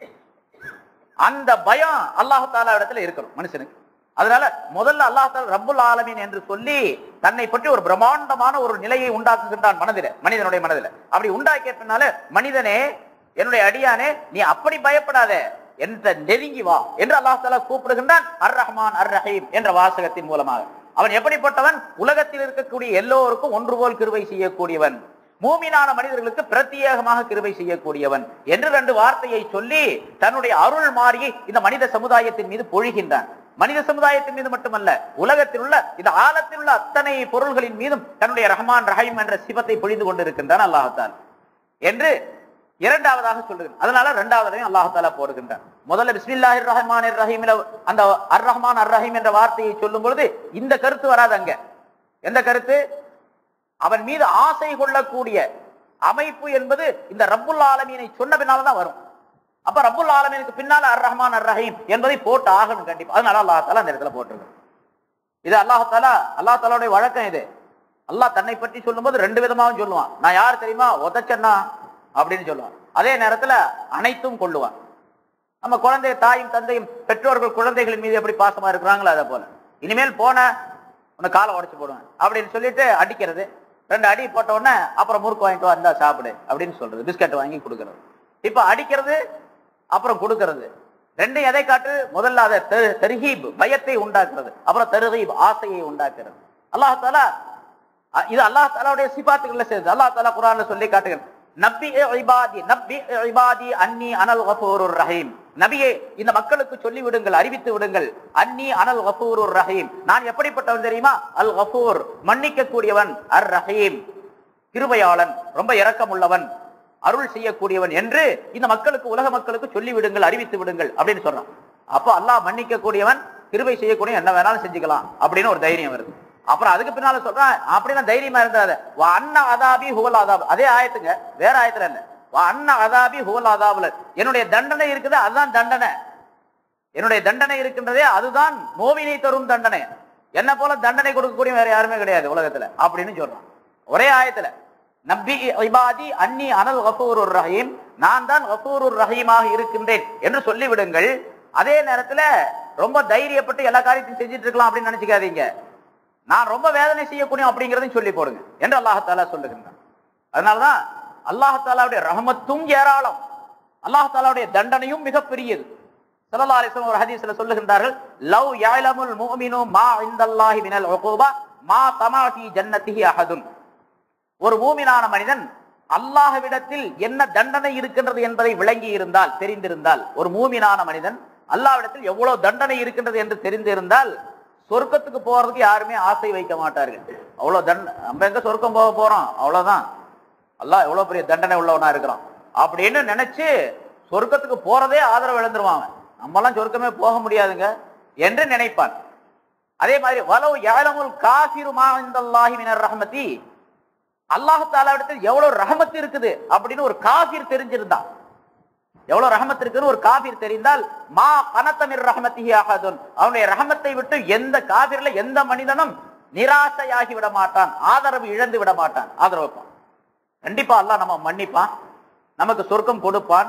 அந்த பயம் அல்லாஹு தாலா இடத்துல இருக்கணும் மனுஷனுக்கு அதனால முதல்ல அல்லாஹ் தாலா ரப்புல் ஆலமீன் என்று சொல்லி தன்னை பற்றி ஒரு பிரம்மாண்டமான ஒரு நிலையை உண்டாக்குகின்றான் மனதில மனிதனுடைய மனதில அப்படி உண்டாக்கிய பின்னால மனிதனே என்னுடைய அடியானே நீ அப்படி பயப்படாத என்ற நெருங்கி வா என்று அல்லாஹ் தாலா கூப்பிடுகின்றான் அர் ரஹ்மான் அர் ரஹீம் என்ற வாசகத்தின் மூலமாக அவன் எப்படிப்பட்டவன் உலகத்தில் இருக்கக்கூடிய எல்லோருக்கும் ஒன்று போல் கிருபை செய்யக்கூடியவன் மூமினான மனிதர்களுக்கு பிரத்யேகமாக கிருபை செய்யக்கூடியவன் என்று ரெண்டு வார்த்தையை சொல்லி தன்னுடைய அருள் மாறியை இந்த மனித சமுதாயத்தின் மீது பொழிகின்றான் மனித சமுதாயத்தின் மீது மட்டுமல்ல உலகத்தில் உள்ள இந்த ஆழத்தில் உள்ள அத்தனை பொருள்களின் மீதும் தன்னுடைய ரஹ்மான் ரஹீம் என்ற சிவத்தை பொழிந்து கொண்டிருக்கின்றான் அல்லாஹான் என்று இரண்டாவதாக சொல்லுகிறான் அதனால இரண்டாவதையும் அல்லாஹாலா போடுகின்றான் முதல்ல பிஸ்மில்லாஹிர் ரஹ்மான் ரஹீம் அந்த அர் ரஹ்மான் அர் ரஹீம் என்ற வார்த்தையை சொல்லும் பொழுது இந்த கருத்து வராது அங்க எந்த கருத்து அவன் மீது ஆசை கொள்ளக்கூடிய அமைப்பு என்பது இந்த ரப்புல் ஆலமீனை சொன்ன பின்னால்தான் வரும் அப்ப ரப்புல் ஆலமீனுக்கு பின்னால அர் ரஹ்மான் அர் ரஹீம் என்பதை போட்டு ஆகணும் கண்டிப்பா அதனால அல்லாஹ் தாலா அந்த இடத்துல போட்டிருக்கு இது அல்லாஹ் தாலா அல்லாஹ் தாலாவுடைய வழக்கம் இது அல்லாஹ் தன்னை பற்றி சொல்லும்போது ரெண்டு விதமாகவும் சொல்லுவான் நான் யார் தெரியுமா உதச்சன்னா அப்படின்னு சொல்லுவான் அதே நேரத்துல அனைத்தும் கொள்ளுவான் நம்ம குழந்தை தாயும் தந்தையும் பெற்றோர்கள் குழந்தைகளின் மீது எப்படி பாசமா இருக்கிறாங்களோ அதை போல இனிமேல் போன உன்னை காலை உடைச்சு போடுவேன் அப்படின்னு சொல்லிட்டு அடிக்கிறது ரெண்டு அடி போட்ட உடனே அப்புறம் முறுக்கு வாங்கிட்டு வந்தா சாப்பிடு அப்படின்னு சொல்றது பிஸ்கட் வாங்கி கொடுக்கறது இப்ப அடிக்கிறது அப்புறம் கொடுக்கறது ரெண்டு எதை காட்டு முதல்ல அதை தெ- தெர்ஹீப் பயத்தை உண்டாக்குறது அப்புறம் தெருகீப் ஆசையை உண்டாக்குறது அல்லாஹ் தாலா அ- இது அல்லாஹ் தாலாவுடைய சிபாத்துகள்ல சேர்ந்து அல்லாஹ் தாலா குரான்ல சொல்லி காட்டுகிறது நப்பி இபாதி நப்பி இபாதி அன்னி அனல் கஃபூருர் ரஹீம் நபியே இந்த மக்களுக்கு சொல்லி விடுங்கள் அறிவித்து விடுங்கள் அன்னி அனல் கஃபூருர் ரஹீம் நான் எப்படிப்பட்டவன் தெரியுமா அல் கஃபூர் மன்னிக்க கூடியவன் அர் ரஹீம் கிருபையாளன் ரொம்ப இரக்கமுள்ளவன் அருள் செய்யக்கூடியவன் என்று இந்த மக்களுக்கு உலக மக்களுக்கு சொல்லி விடுங்கள் அறிவித்து விடுங்கள் அப்படின்னு சொல்றான் அப்போ அல்லாஹ் மன்னிக்க கூடியவன் கிருபை செய்யக்கூடிய என்ன வேணாலும் செஞ்சுக்கலாம் அப்படின்னு ஒரு தைரியம் வருது அப்புறம் அதுக்கு பின்னால சொல்றான் அப்படின்னா தைரியமா இருந்தாத வா அண்ணா அதாபி ஹுவல் அதாப் அதே ஆயத்துங்க வேற ஆயத்துல இல்ல வா அண்ணா அதாபி ஹுவல் அதாபுல என்னுடைய தண்டனை இருக்குது அதுதான் தண்டனை என்னுடைய தண்டனை இருக்கின்றதே அதுதான் நோவினை தரும் தண்டனை என்ன போல தண்டனை கொடுக்கக்கூடிய வேற யாருமே கிடையாது உலகத்துல அப்படின்னு சொல்றான் ஒரே ஆயத்துல நப்பி இபாதி அன்னி அனல் கஃபூருர் ரஹீம் நான் தான் கஃபூருர் ரஹீமாக இருக்கின்றேன் என்று சொல்லிவிடுங்கள் அதே நேரத்துல ரொம்ப தைரியப்பட்டு எல்லா காரியத்தையும் செஞ்சுட்டு இருக்கலாம் அப்படின்னு நினைச்சுக்காதீங்க நான் ரொம்ப வேதனை செய்யக்கூடிய அப்படிங்கிறதையும் சொல்லி போடுங்க என்று அல்லாஹாலா சொல்லுகின்றான் அதனாலதான் அல்லாஹாலாவுடைய ரஹமத்தும் ஏராளம் அல்லாஹாலாவுடைய தண்டனையும் மிகப்பெரியது ஸல்லல்லாஹு அலைஹி வஸல்லம் ஒரு ஹதீஸ்ல சொல்லுகின்றார்கள் லவ் யஅலமுல் முஃமினு மா இந்தல்லாஹி மினல் உகூபா மா தமா ஃபீ ஜன்னத்திஹி அஹதுன் ஒரு மூமினான மனிதன் அல்லாஹ்விடத்தில் என்ன தண்டனை இருக்கின்றது என்பதை விளங்கி இருந்தால் தெரிந்திருந்தால் ஒரு மூமினான மனிதன் அல்லாஹ்விடத்தில் எவ்வளவு தண்டனை இருக்கின்றது என்று தெரிந்திருந்தால் சொர்க்கத்துக்கு போறதுக்கு யாருமே ஆசை வைக்க மாட்டார்கள் அவ்வளவு தண்ட நம்ம எங்க சொர்க்கம் போக போறோம் அவ்வளவுதான் அல்லாஹ் எவ்வளவு பெரிய தண்டனை உள்ளவனா இருக்கிறான் அப்படின்னு நினைச்சு சொர்க்கத்துக்கு போறதே ஆதரவு இழந்துருவான் அவன். நம்மலாம் சொர்க்கமே போக முடியாதுங்க என்று நினைப்பான் அதே மாதிரி வலவு யாழமுல் காஃபிரு மா இந்தல்லாஹி மினர் ரஹமதி அல்லாஹ் தாலாவிடத்தில் எவ்வளவு ரஹமத் இருக்குது அப்படின்னு ஒரு காஃபிர் தெரிஞ்சிருந்தான் எவ்வளவு ரஹமத் இருக்குன்னு ஒரு காபிர் தெரிந்தால் மா கனத்தமிர் ரஹமத்திஹி அஹதுன் அவனுடைய ரஹமத்தை விட்டு எந்த காபிர்ல எந்த மனிதனும் நிராசையாகி விட மாட்டான் ஆதரவு இழந்து விட மாட்டான் ஆதரவு வைப்பான் கண்டிப்பா அல்லாஹ் நம்ம மன்னிப்பான் நமக்கு சொர்க்கம் கொடுப்பான்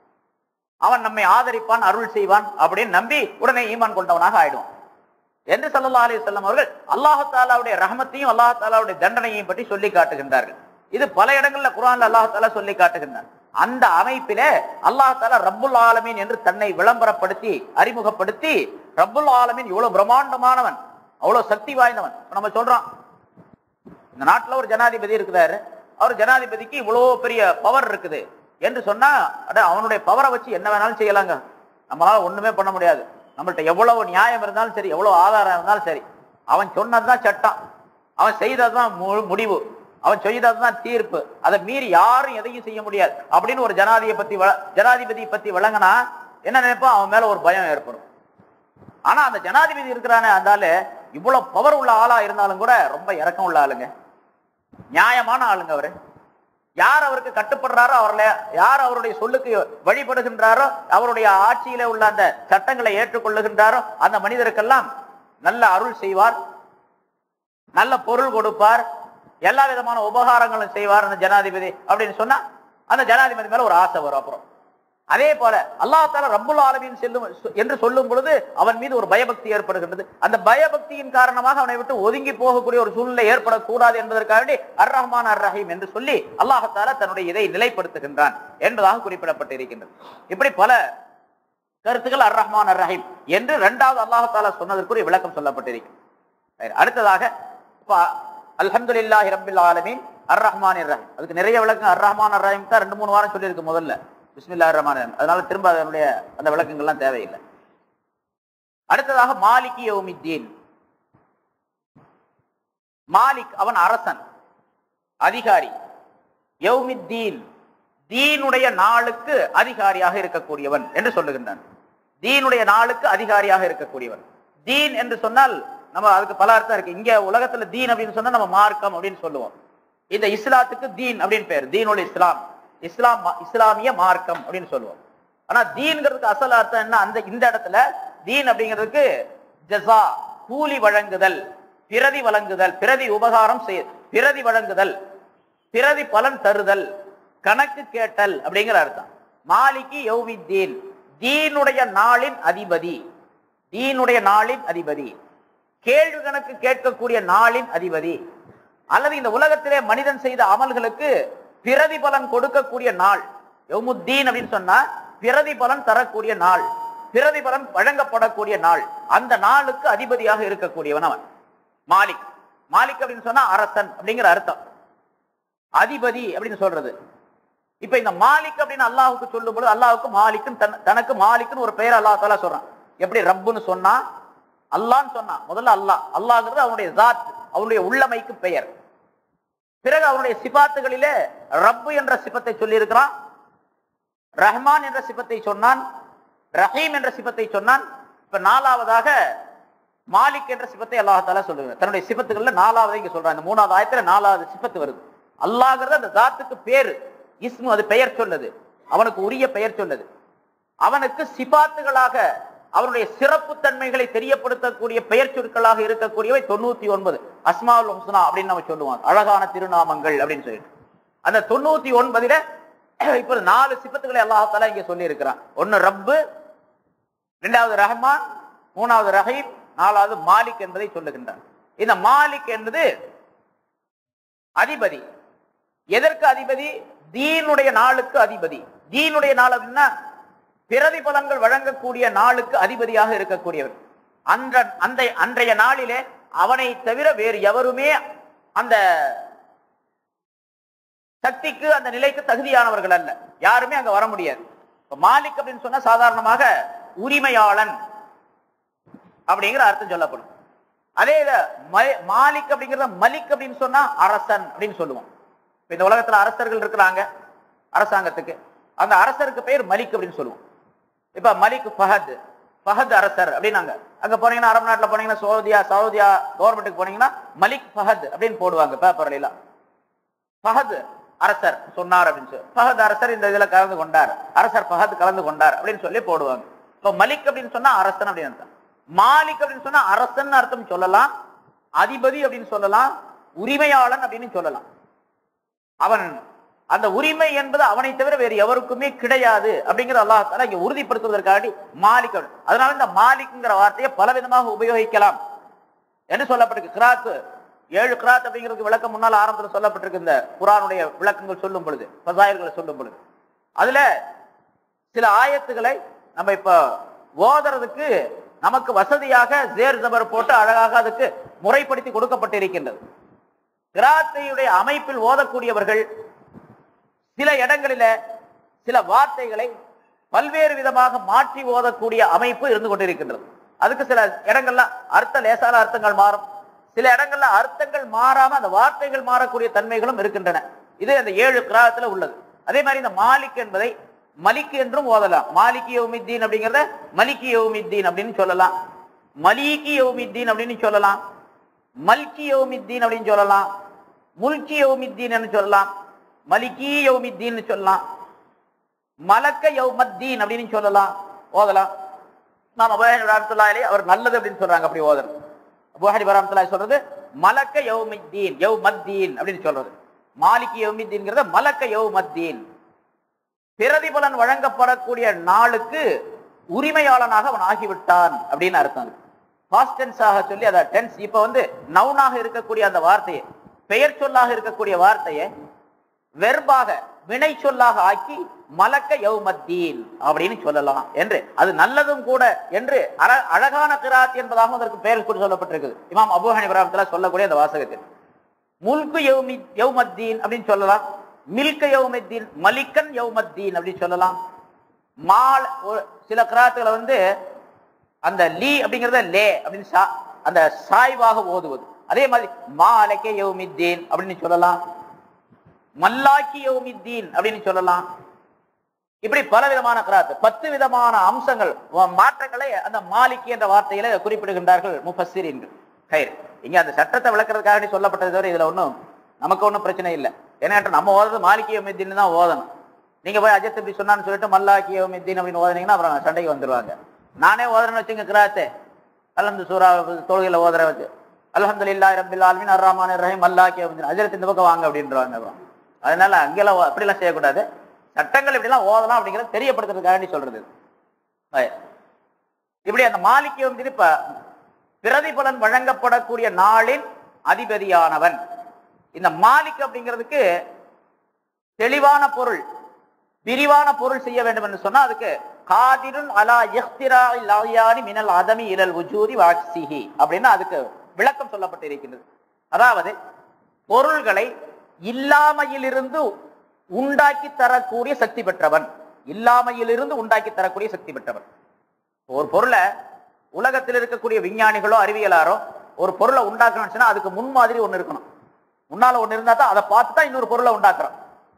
அவன் நம்மை ஆதரிப்பான் அருள் செய்வான் அப்படின்னு நம்பி உடனே ஈமான் கொண்டவனாக ஆயிடுவான் என்று ஸல்லல்லாஹு அலைஹி வஸல்லம் அவர்கள் அல்லாஹ் தாலாவுடைய ரஹமத்தையும் அல்லாஹ் தாலாவுடைய தண்டனையையும் பற்றி சொல்லி காட்டுகின்றார்கள் இது பல இடங்கள்ல குர்ஆன்ல அல்லாஹ் தாலா சொல்லி காட்டுகின்றான் அந்த அமைப்பிலே அல்லாஹ் தாலா ரப்புல் ஆலமீன் என்று தன்னை விளம்பரப்படுத்தி அறிமுகப்படுத்தி ரப்புல் ஆலமீன் இவ்வளவு பிரம்மாண்டமானவன் அவ்வளவு சக்தி வாய்ந்தவன் இப்ப நம்ம சொல்றோம் இந்த நாட்டுல ஒரு ஜனாதிபதி இருக்கிறாரு அவர் ஜனாதிபதிக்கு இவ்வளவு பெரிய பவர் இருக்குது என்று சொன்னா அட அவனுடைய பவரை வச்சு என்ன வேணாலும் செய்யலாங்க நம்மளால ஒண்ணுமே பண்ண முடியாது நம்மள்ட்ட எவ்வளவு நியாயம் இருந்தாலும் சரி எவ்வளவு ஆதாரம் இருந்தாலும் சரி அவன் சொன்னதுதான் சட்டம் அவன் செய்ததுதான் மு- முடிவு அவன் செய்ததுதான் தீர்ப்பு அதை மீறி யாரும் எதையும் செய்ய முடியாது அப்படின்னு ஒரு ஜனாதிபதி பத்தி வ- ஜனாதிபதி பத்தி விளங்கினா என்ன நினைப்போம் அவன் மேல ஒரு பயம் ஏற்படும் ஆனா அந்த ஜனாதிபதி இருக்கிறானே அந்தால இவ்வளவு பவர் உள்ள ஆளா இருந்தாலும் கூட ரொம்ப இறக்கம் உள்ள ஆளுங்க நியாயமான ஆளுங்க அவரு யார் அவருக்கு கட்டுப்படுறாரோ அவர்ல யார் அவருடைய சொல்லுக்கு வழிபடுகின்றாரோ அவருடைய ஆட்சியில உள்ள அந்த சட்டங்களை ஏற்றுக்கொள்ளுகின்றாரோ அந்த மனிதருக்கெல்லாம் நல்ல அருள் செய்வார் நல்ல பொருள் கொடுப்பார் எல்லா விதமான உபகாரங்களும் செய்வார் அந்த ஜனாதிபதி அப்படின்னு சொன்னா அந்த ஜனாதிபதி மேல ஒரு ஆசை வரும் அப்புறம் அதே போல அல்லாஹ் தாலா ரப்புல் ஆலமீன் செல்லும் என்று சொல்லும் பொழுது அவன் மீது ஒரு பயபக்தி ஏற்படுகின்றது அந்த பயபக்தியின் காரணமாக அவனை விட்டு ஒதுங்கி போகக்கூடிய ஒரு சூழ்நிலை ஏற்படக்கூடாது என்பதற்காக அர் ரஹ்மான் அர் ரஹீம் என்று சொல்லி அல்லாஹ் தாலா தன்னுடைய இதை நிலைப்படுத்துகின்றான் என்பதாக குறிப்பிடப்பட்டிருக்கின்றது இப்படி பல கருத்துக்கள் அர் ரஹ்மான் அர் ரஹீம் என்று இரண்டாவது அல்லாஹ் தாலா சொன்னதற்குரிய விளக்கம் சொல்லப்பட்டிருக்கும் சரி, அடுத்ததாக இப்ப அல்ஹம்துலில்லாஹி ரப்பில் ஆலமீன் அர் ரஹ்மான் ரஹீம் அதுக்கு நிறைய விளக்கம் அர் ரஹ்மான் அர் ரஹீம் தான் ரெண்டு மூணு வாரம் சொல்லியிருக்கு முதல்ல பிஸ்மில்லாஹிர் ரஹ்மான் ரஹீம் அதனால திரும்ப அதனுடைய அந்த விளக்கங்கள்லாம் தேவையில்லை அடுத்ததாக மாலிகி யௌமித்தீன் மாலிக் அவன் அரசன் அதிகாரி யௌமித்தீன் தீனுடைய நாளுக்கு அதிகாரியாக இருக்கக்கூடியவன் என்று சொல்லுகின்றான் தீனுடைய நாளுக்கு அதிகாரியாக இருக்கக்கூடியவன் தீன் என்று சொன்னால் நம்ம அதுக்கு பல அர்த்தம் இருக்கு இங்க உலகத்துல தீன் அப்படின்னு சொன்னா நம்ம மார்க்கம் அப்படின்னு சொல்லுவோம் இந்த இஸ்லாத்துக்கு தீன் அப்படின்னு பேர் தீனுல் இஸ்லாம் இஸ்லாம் மா- இஸ்லாமிய மார்க்கம் அப்படின்னு சொல்லுவோம் ஆனா தீன்கிறதுக்கு அசல் அர்த்தம் என்ன அந்த இந்த இடத்துல தீன் அப்படிங்கிறதுக்கு ஜஸா கூலி வழங்குதல் பிரதி வழங்குதல் பிரதி உபகாரம் செய் பிரதி வழங்குதல் பிரதி பலன் தருதல் கணக்கு கேட்டல் அப்படிங்கிற அர்த்தம் மாலிகி யௌமித்தீன் தீனுடைய நாளின் அதிபதி தீனுடைய நாளின் அதிபதி கேள்வி கணக்கு கேட்கக்கூடிய நாளின் அதிபதி அல்லது இந்த உலகத்திலே மனிதன் செய்த அமல்களுக்கு பிரதிபலன் கொடுக்கக்கூடிய நாள் யௌமுத்தீன் அப்படின்னு சொன்னா பிரதிபலன் தரக்கூடிய நாள் பிரதிபலன் வழங்கப்படக்கூடிய நாள் அந்த நாளுக்கு அதிபதியாக இருக்கக்கூடியவன் அவன் மாலிக் மாலிக் அப்படின்னு சொன்னா அரசன் அப்படிங்கிற அர்த்தம் அதிபதி அப்படின்னு சொல்றது இப்ப இந்த மாலிக் அப்படின்னு அல்லாஹ்வுக்கு சொல்லும் பொழுது அல்லாஹ்வுக்கு மாலிக்குன்னு தன்- தனக்கு மாலிக்குன்னு ஒரு பெயர் அல்லாஹ் தாலா சொல்றான் எப்படி ரப்புன்னு சொன்னா அல்லான்னு சொன்னான் முதல்ல அல்லாஹ் அல்லாஹ்ங்கிறது அவனுடைய ஜாத் அவனுடைய உள்ளமைக்கு பெயர் பிறகு அவனுடைய சிபாத்துகளிலே ரப்பு என்ற சிபத்தை சொல்லி இருக்கிறான் ரஹ்மான் என்ற சிபத்தை சொன்னான் ரஹீம் என்ற சிபத்தை சொன்னான் இப்ப நாலாவதாக மாலிக் என்ற சிபத்தை அல்லாஹால சொல்லுங்க தன்னுடைய சிபத்துகள்ல நாலாவது இங்க சொல்றான் இந்த மூணாவது ஆயத்துல நாலாவது சிபத்து வருது அல்லாஹ்ங்கிறது அந்த தாத்துக்கு பேரு இஸ்மு அது பெயர் சொல்லுது அவனுக்கு உரிய பெயர் சொல்லுது அவனுக்கு சிபாத்துகளாக அவனுடைய சிறப்பு தன்மைகளை தெரியப்படுத்தக்கூடிய பெயர் சொற்களாக இருக்கக்கூடியவை தொண்ணூத்தி ஒன்பது அஸ்மாவுல் ஹுஸ்னா அப்படின்னு நம்ம சொல்லுவோம் அழகான திருநாமங்கள் அப்படின்னு சொல்லிட்டு அந்த தொண்ணூத்தி ஒன்பதுல இப்ப நாலு சிபத்துகளை அல்லாஹால இங்க சொல்லி இருக்கிறான் ஒன்னு ரப்பு இரண்டாவது ரஹ்மான் மூணாவது ரஹீம் நாலாவது மாலிக் என்பதை சொல்லுகின்றான் இந்த மாலிக் என்பது அதிபதி எதற்கு அதிபதி தீனுடைய நாளுக்கு அதிபதி தீனுடைய நாள் அப்படின்னா பிரதிபலங்கள் வழங்கக்கூடிய நாளுக்கு அதிபதியாக இருக்கக்கூடியவர் அந்த அந்த அன்றைய நாளிலே அவனை தவிர வேறு எவருமே அந்த சக்திக்கு அந்த நிலைக்கு தகுதியானவர்கள் அல்ல யாருமே அங்க வர முடியாது இப்ப மாலிக் அப்படின்னு சொன்னா சாதாரணமாக உரிமையாளன் அப்படிங்கிற அர்த்தம் சொல்லப்படும் அதே இத ம- மாலிக் அப்படிங்கிறத மலிக் அப்படின்னு சொன்னா அரசன் அப்படின்னு சொல்லுவோம் இப்ப இந்த உலகத்துல அரசர்கள் இருக்கிறாங்க அரசாங்கத்துக்கு அந்த அரசருக்கு பெயர் மலிக் அப்படின்னு சொல்லுவோம் இப்ப மலிக் ஃபஹத் ஃபஹத் அரசர் அப்படின்னாங்க அங்க போனீங்கன்னா அரபு நாட்டுல போனீங்கன்னா சவுதியா சவுதியா கவர்மெண்ட்டுக்கு போனீங்கன்னா மலிக் ஃபஹத் அப்படின்னு போடுவாங்க பேப்பர்ல எல்லாம் ஃபஹத் அரசர் சொன்னார் அப்படின்னு சொல்லி ஃபஹத் அரசர் இந்த இதுல கலந்து கொண்டார் அரசர் ஃபஹத் கலந்து கொண்டார் அப்படின்னு சொல்லி போடுவாங்க இப்போ மலிக் அப்படின்னு சொன்னா அரசன் அப்படின்னு அர்த்தம் மாலிக் அப்படின்னு சொன்னா அரசன் அர்த்தம் சொல்லலாம் அதிபதி அப்படின்னு சொல்லலாம் உரிமையாளன் அப்படின்னு சொல்லலாம் அவன் அந்த உரிமை என்பது அவனை தவிர வேறு எவருக்குமே கிடையாது அப்படிங்கிற அல்லாஹ் தஆலா இங்க உறுதிப்படுத்துவதற்காண்டி மாலிக் அப்படி- அதனால இந்த மாலிக்ங்கிற வார்த்தையை பலவிதமாக உபயோகிக்கலாம் என்று சொல்லப்பட்டிருக்கு கிராத்து ஏழு கிராத் அப்படிங்கிறதுக்கு விளக்கம் முன்னால் ஆரம்பத்தில் சொல்லப்பட்டிருக்கு இந்த குரானுடைய விளக்கங்கள் சொல்லும் பொழுது பசாயல்களை சொல்லும் பொழுது அதுல சில ஆயத்துக்களை நம்ம இப்ப ஓதுறதுக்கு நமக்கு வசதியாக ஜேர் ஜபர் போட்டு அழகாக அதுக்கு முறைப்படுத்தி கொடுக்கப்பட்டிருக்கின்றது கிராத்தையுடைய அமைப்பில் ஓதக்கூடியவர்கள் சில இடங்களில சில வார்த்தைகளை பல்வேறு விதமாக மாற்றி ஓதக்கூடிய அமைப்பு இருந்து கொண்டிருக்கின்றது அதுக்கு சில இடங்கள்ல அர்த்த லேசான அர்த்தங்கள் மாறும் சில இடங்கள்ல அர்த்தங்கள் மாறாம அந்த வார்த்தைகள் மாறக்கூடிய தன்மைகளும் இருக்கின்றன இது அந்த ஏழு கிராகத்துல உள்ளது அதே மாதிரி இந்த மாலிக் என்பதை மலிக் என்றும் ஓதலாம் மாலிகி யௌமித்தீன் அப்படிங்கிறத மலிகி யௌமித்தீன் அப்படின்னு சொல்லலாம் மலீகி யௌமித்தீன் அப்படின்னு சொல்லலாம் மல்கி யௌமித்தீன் அப்படின்னு சொல்லலாம் முல்கி யௌமித்தீன் சொல்லலாம் மலிகி யௌமித்தீன் சொல்லலாம் மலக்க யௌமத்தீன் அப்படின்னு சொல்லலாம் ஓதலாம் நாம் அபுஹானி வரமத்துல்லாஹி அவர் நல்லது அப்படின்னு சொல்றாங்க அப்படி ஓதணும் அபுஹானி வரமத்துல்லாஹி சொல்றது மலக்க யௌமித்தீன் யௌமத்தீன் அப்படின்னு சொல்றது மாலிகி யௌமித்தீன்ங்கிறத மலக்க யௌமத்தீன் பிரதிபலன் வழங்கப்படக்கூடிய நாளுக்கு உரிமையாளனாக அவன் ஆகிவிட்டான் அப்படின்னு அர்த்தம் பாஸ்ட் டென்ஸாக சொல்லி அதை டென்ஸ் இப்ப வந்து நவுனாக இருக்கக்கூடிய அந்த வார்த்தையை பெயர் சொல்லாக இருக்கக்கூடிய வார்த்தையை வெர்பாக வினை சொல்லாக ஆக்கி மலக்க யௌமத்தீன் அப்படின்னு சொல்லலாம் என்று அது நல்லதும் கூட என்று அழ- அழகான கிராத் என்பதாக அதற்கு பெயர் கூட சொல்லப்பட்டிருக்குது இமாம் அபு ஹனிபராமத்துல சொல்லக்கூடிய அந்த வாசகத்தில் முல்கு யௌமி யௌமத்தீன் அப்படின்னு சொல்லலாம் மில்க யௌமத்தீன் மலிக்கன் யௌமத்தீன் அப்படின்னு சொல்லலாம் மால் ஒரு- சில கிராத்துகளை வந்து அந்த லீ அப்படிங்கறத லே அப்படின்னு சா- அந்த சாய்வாக ஓதுவது அதே மாதிரி மாலக்கே யௌமித்தீன் அப்படின்னு சொல்லலாம் மல்லாக்கி யௌமித்தீன் அப்படின்னு சொல்லலாம் இப்படி பல விதமான கிராத்து பத்து விதமான அம்சங்கள் வ- மாற்றங்களை அந்த மாலிகி என்ற வார்த்தையில குறிப்பிடுகின்றார்கள் முஃபஸ்ஸிரீன்கள் கயிறு இங்க அந்த சட்டத்தை விளக்குறதுக்காக சொல்லப்பட்டது தவிர இதுல ஒண்ணும் நமக்கு ஒண்ணும் பிரச்சனை இல்லை ஏன்னா நம்ம ஓதுறது மாலிகி யௌமித்தீன் தான் ஓதணும் நீங்க போய் அஜத் இப்படி சொன்னான்னு சொல்லிட்டு மல்லாக்கி யௌமித்தீன் அப்படின்னு ஓதுனீங்கன்னா அப்புறம் சண்டைக்கு வந்துருவாங்க நானே ஓதுறேன்னு வச்சுங்க கிராத்து அலந்து சூரா தொழுகையில ஓதுற வச்சு அல்ஹம்துலில்லாஹி ரப்பில் ஆலமீன் அர் ரஹ்மானிர் ரஹீம் அல்லாஹ் யௌமித்தீன் அஜரத் இந்த பக்கம் வாங்க அப்படின்றவாங்க அப்புறம். அதனால அங்கெல்லாம் ஓ- அப்படிலாம் செய்யக்கூடாது சட்டங்கள் இப்படிலாம் ஓதலாம் அப்படிங்கறத தெரியப்படுத்துறதுக்காண்டி சொல்றது ஆய். இப்படி அந்த மாலிக்கு வந்து இப்ப பிரதிபலன் வழங்கப்படக்கூடிய நாளின் அதிபதியானவன் இந்த மாலிக் அப்படிங்கிறதுக்கு தெளிவான பொருள் விரிவான பொருள் செய்ய வேண்டும் என்று சொன்னா அதுக்கு காதிருன் அலா இஹ்திராஇல் அய்யானி மினல் அதமி இலல் உஜூரி வாக்சிஹி அப்படின்னு அதுக்கு விளக்கம் சொல்லப்பட்டிருக்கின்றது அதாவது பொருள்களை இல்லாமையிலிருந்து உண்டாக்கி தரக்கூடிய சக்தி பெற்றவன் இல்லாமையிலிருந்து உண்டாக்கி தரக்கூடிய சக்தி பெற்றவன் ஒரு பொருளை உலகத்தில் இருக்கக்கூடிய விஞ்ஞானிகளோ அறிவியலாரோ ஒரு பொருளை உண்டாக்கணும்னு சொன்னா அதுக்கு முன்மாதிரி ஒண்ணு இருக்கணும் முன்னால ஒண்ணு இருந்தா தான் அதை பார்த்து தான் இன்னொரு பொருளை உண்டாக்குறோம்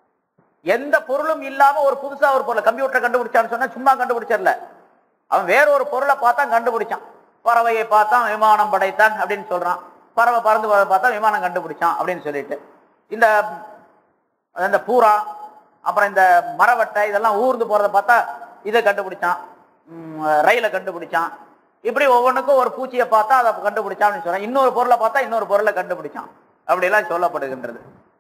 எந்த பொருளும் இல்லாம ஒரு புதுசா ஒரு பொருளை கம்ப்யூட்டர் கண்டுபிடிச்சான்னு சொன்னா சும்மா கண்டுபிடிச்சிடல அவன் வேற ஒரு பொருளை பார்த்தா கண்டுபிடிச்சான் பறவையை பார்த்தான் விமானம் படைத்தான் அப்படின்னு சொல்றான் பறவை பறந்து போறதை பார்த்தா விமானம் கண்டுபிடிச்சான் அப்படின்னு சொல்லிட்டு இந்த அந்த பூரா அப்புறம் இந்த மரவட்டை இதெல்லாம் ஊர்ந்து போறதை பார்த்தா இதை கண்டுபிடிச்சான் ம், ரயிலை கண்டுபிடிச்சான் இப்படி ஒவ்வொன்றுக்கும் ஒரு பூச்சியை பார்த்தா அதை கண்டுபிடிச்சான் அப்படின்னு சொல்றான் இன்னொரு பொருளை பார்த்தா இன்னொரு பொருளை கண்டுபிடிச்சான் அப்படியெல்லாம் சொல்லப்படுகின்றது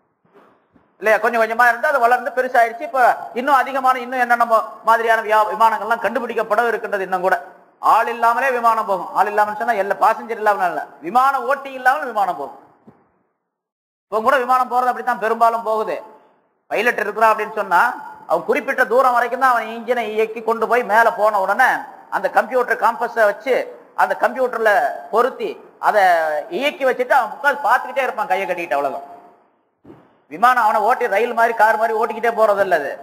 இல்லையா கொஞ்சம் கொஞ்சமா இருந்து அது வளர்ந்து பெருசாயிடுச்சு இப்ப இன்னும் அதிகமான இன்னும் என்னென்ன ம- மாதிரியான வியா- விமானங்கள்லாம் கண்டுபிடிக்கப்பட இருக்கின்றது இன்னும் கூட ஆள் இல்லாமலே விமானம் போகும் ஆள் இல்லாமல் சொன்னா எல்லா பாசஞ்சர் இல்லாமல் இல்ல விமான ஓட்டி இல்லாமல் விமானம் போகும் இப்போ கூட விமானம் போறது அப்படித்தான் பெரும்பாலும் போகுது பைலட் இருக்கிறான் அப்படின்னு சொன்னா அவன் குறிப்பிட்ட தூரம் வரைக்கும் தான் அவன் இன்ஜினை இயக்கி கொண்டு போய் மேல போன உடனே அந்த கம்ப்யூட்டர் காம்பஸை வச்சு அந்த கம்ப்யூட்டர்ல பொருத்தி அதை இயக்கி வச்சுட்டு அவன் உட்கார்ந்து பார்த்துக்கிட்டே இருப்பான் கையை கட்டிக்கிட்டு அவ்வளவுதான் விமானம் அவனை ஓட்டி ரயில் மாதிரி கார் மாதிரி ஓட்டிக்கிட்டே போறது இல்ல அது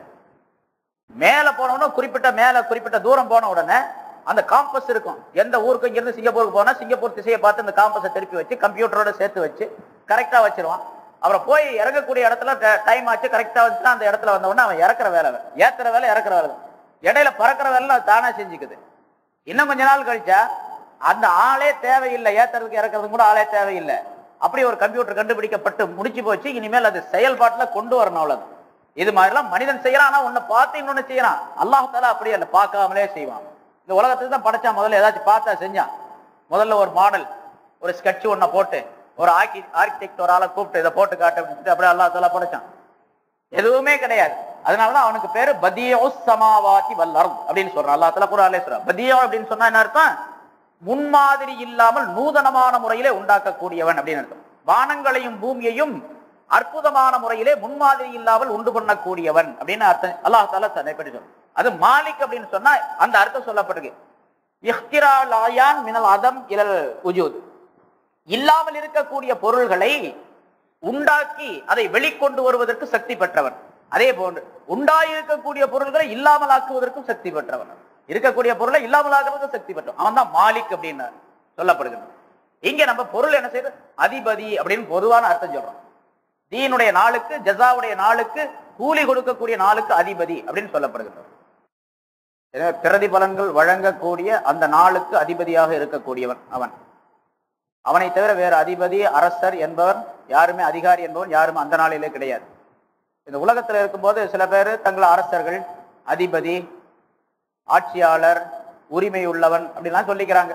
மேல போன உடனே குறிப்பிட்ட மேல குறிப்பிட்ட தூரம் போன உடனே அந்த காம்பஸ் இருக்கும் எந்த ஊருக்கு இங்கிருந்து சிங்கப்பூருக்கு போனா சிங்கப்பூர் திசையை பார்த்து அந்த காம்பஸை திருப்பி வச்சு கம்ப்யூட்டரோட சேர்த்து வச்சு கரெக்டா வச்சிருவான் அப்புறம் போய் இறங்கக்கூடிய இடத்துல டைம் ஆச்சு கரெக்டா வந்துச்சுன்னா அந்த இடத்துல வந்த உடனே அவன் இறக்குற வேலை அவன். ஏத்துற வேலை இறக்குற வேலை தான். இடையில பறக்கிற வேலை அது தானா செஞ்சுக்குது இன்னும் கொஞ்ச நாள் கழிச்சா அந்த ஆளே தேவையில்லை ஏத்துறதுக்கு இறக்குறதுக்கு கூட ஆளே தேவையில்லை அப்படி ஒரு கம்ப்யூட்டர் கண்டுபிடிக்கப்பட்டு முடிச்சு போச்சு இனிமேல் அது செயல்பாட்டுல கொண்டு வரணும் அவ்வளவு இது மாதிரிலாம் மனிதன் செய்யறான் ஆனா ஒண்ணு பார்த்து இன்னொன்னு செய்யறான் அல்லாஹ் தாலா அப்படியே இல்லை பார்க்காமலே செய்வான் இந்த உலகத்துக்கு தான் படைச்சான் முதல்ல ஏதாச்சும் பார்த்தா செஞ்சான் முதல்ல ஒரு மாடல் ஒரு ஸ்கெட்ச் ஒன்ன போட்டு ஒரு ஆர்கி ஆர்கிடெக்ட் ஒரு ஆளை கூப்பிட்டு இதை போட்டு காட்டு அப்படின்னு சொல்லிட்டு அப்படியே அல்லாஹ் தாலா படைச்சான் எதுவுமே கிடையாது அதனாலதான் அவனுக்கு பேரு பதியோ சமாவாதி வல்லரும் அப்படின்னு சொல்றான் அல்லா தலா குராலே சொல்றான் பதியோ அப்படின்னு சொன்னா என்ன அர்த்தம் முன்மாதிரி இல்லாமல் நூதனமான முறையிலே உண்டாக்கக்கூடியவன் அப்படின்னு அர்த்தம் வானங்களையும் பூமியையும் அற்புதமான முறையிலே முன்மாதிரி இல்லாமல் உண்டு பண்ணக்கூடியவன் அப்படின்னு அர்த்தம் அல்லாஹ் தாலா தன்னை பற்றி சொல்லும் அது மாலிக் அப்படின்னு சொன்னா அந்த அர்த்தம் சொல்லப்பட்டிருக்கு இஹ்திரா லாயான் மினல் அதம் இலல் உஜூத் இல்லாமல் இருக்கக்கூடிய பொருள்களை உண்டாக்கி அதை வெளிக்கொண்டு வருவதற்கு சக்தி பெற்றவன் அதே போன்று உண்டாயிருக்கக்கூடிய பொருள்களை இல்லாமல் ஆக்குவதற்கும் சக்தி பெற்றவன் இருக்கக்கூடிய பொருளை இல்லாமல் ஆக்குவதற்கு சக்தி பெற்றவன் அவன் தான் மாலிக் அப்படின்னு சொல்லப்படுகிறான் இங்க நம்ம பொருள் என்ன செய்யுது அதிபதி அப்படின்னு பொதுவான அர்த்தம் சொல்றோம் தீனுடைய நாளுக்கு ஜசாவுடைய நாளுக்கு கூலி கொடுக்கக்கூடிய நாளுக்கு அதிபதி அப்படின்னு சொல்லப்படுகிறது எனவே பிரதிபலன்கள் வழங்கக்கூடிய அந்த நாளுக்கு அதிபதியாக இருக்கக்கூடியவன் அவன் அவனை தவிர வேறு அதிபதி அரசர் என்பவன் யாருமே அதிகாரி என்பவன் யாருமே அந்த நாளிலே கிடையாது இந்த உலகத்தில் இருக்கும்போது சில பேர் தங்கள் அரசர்கள் அதிபதி ஆட்சியாளர் உரிமை உள்ளவன் அப்படின்லாம் சொல்லிக்கிறாங்க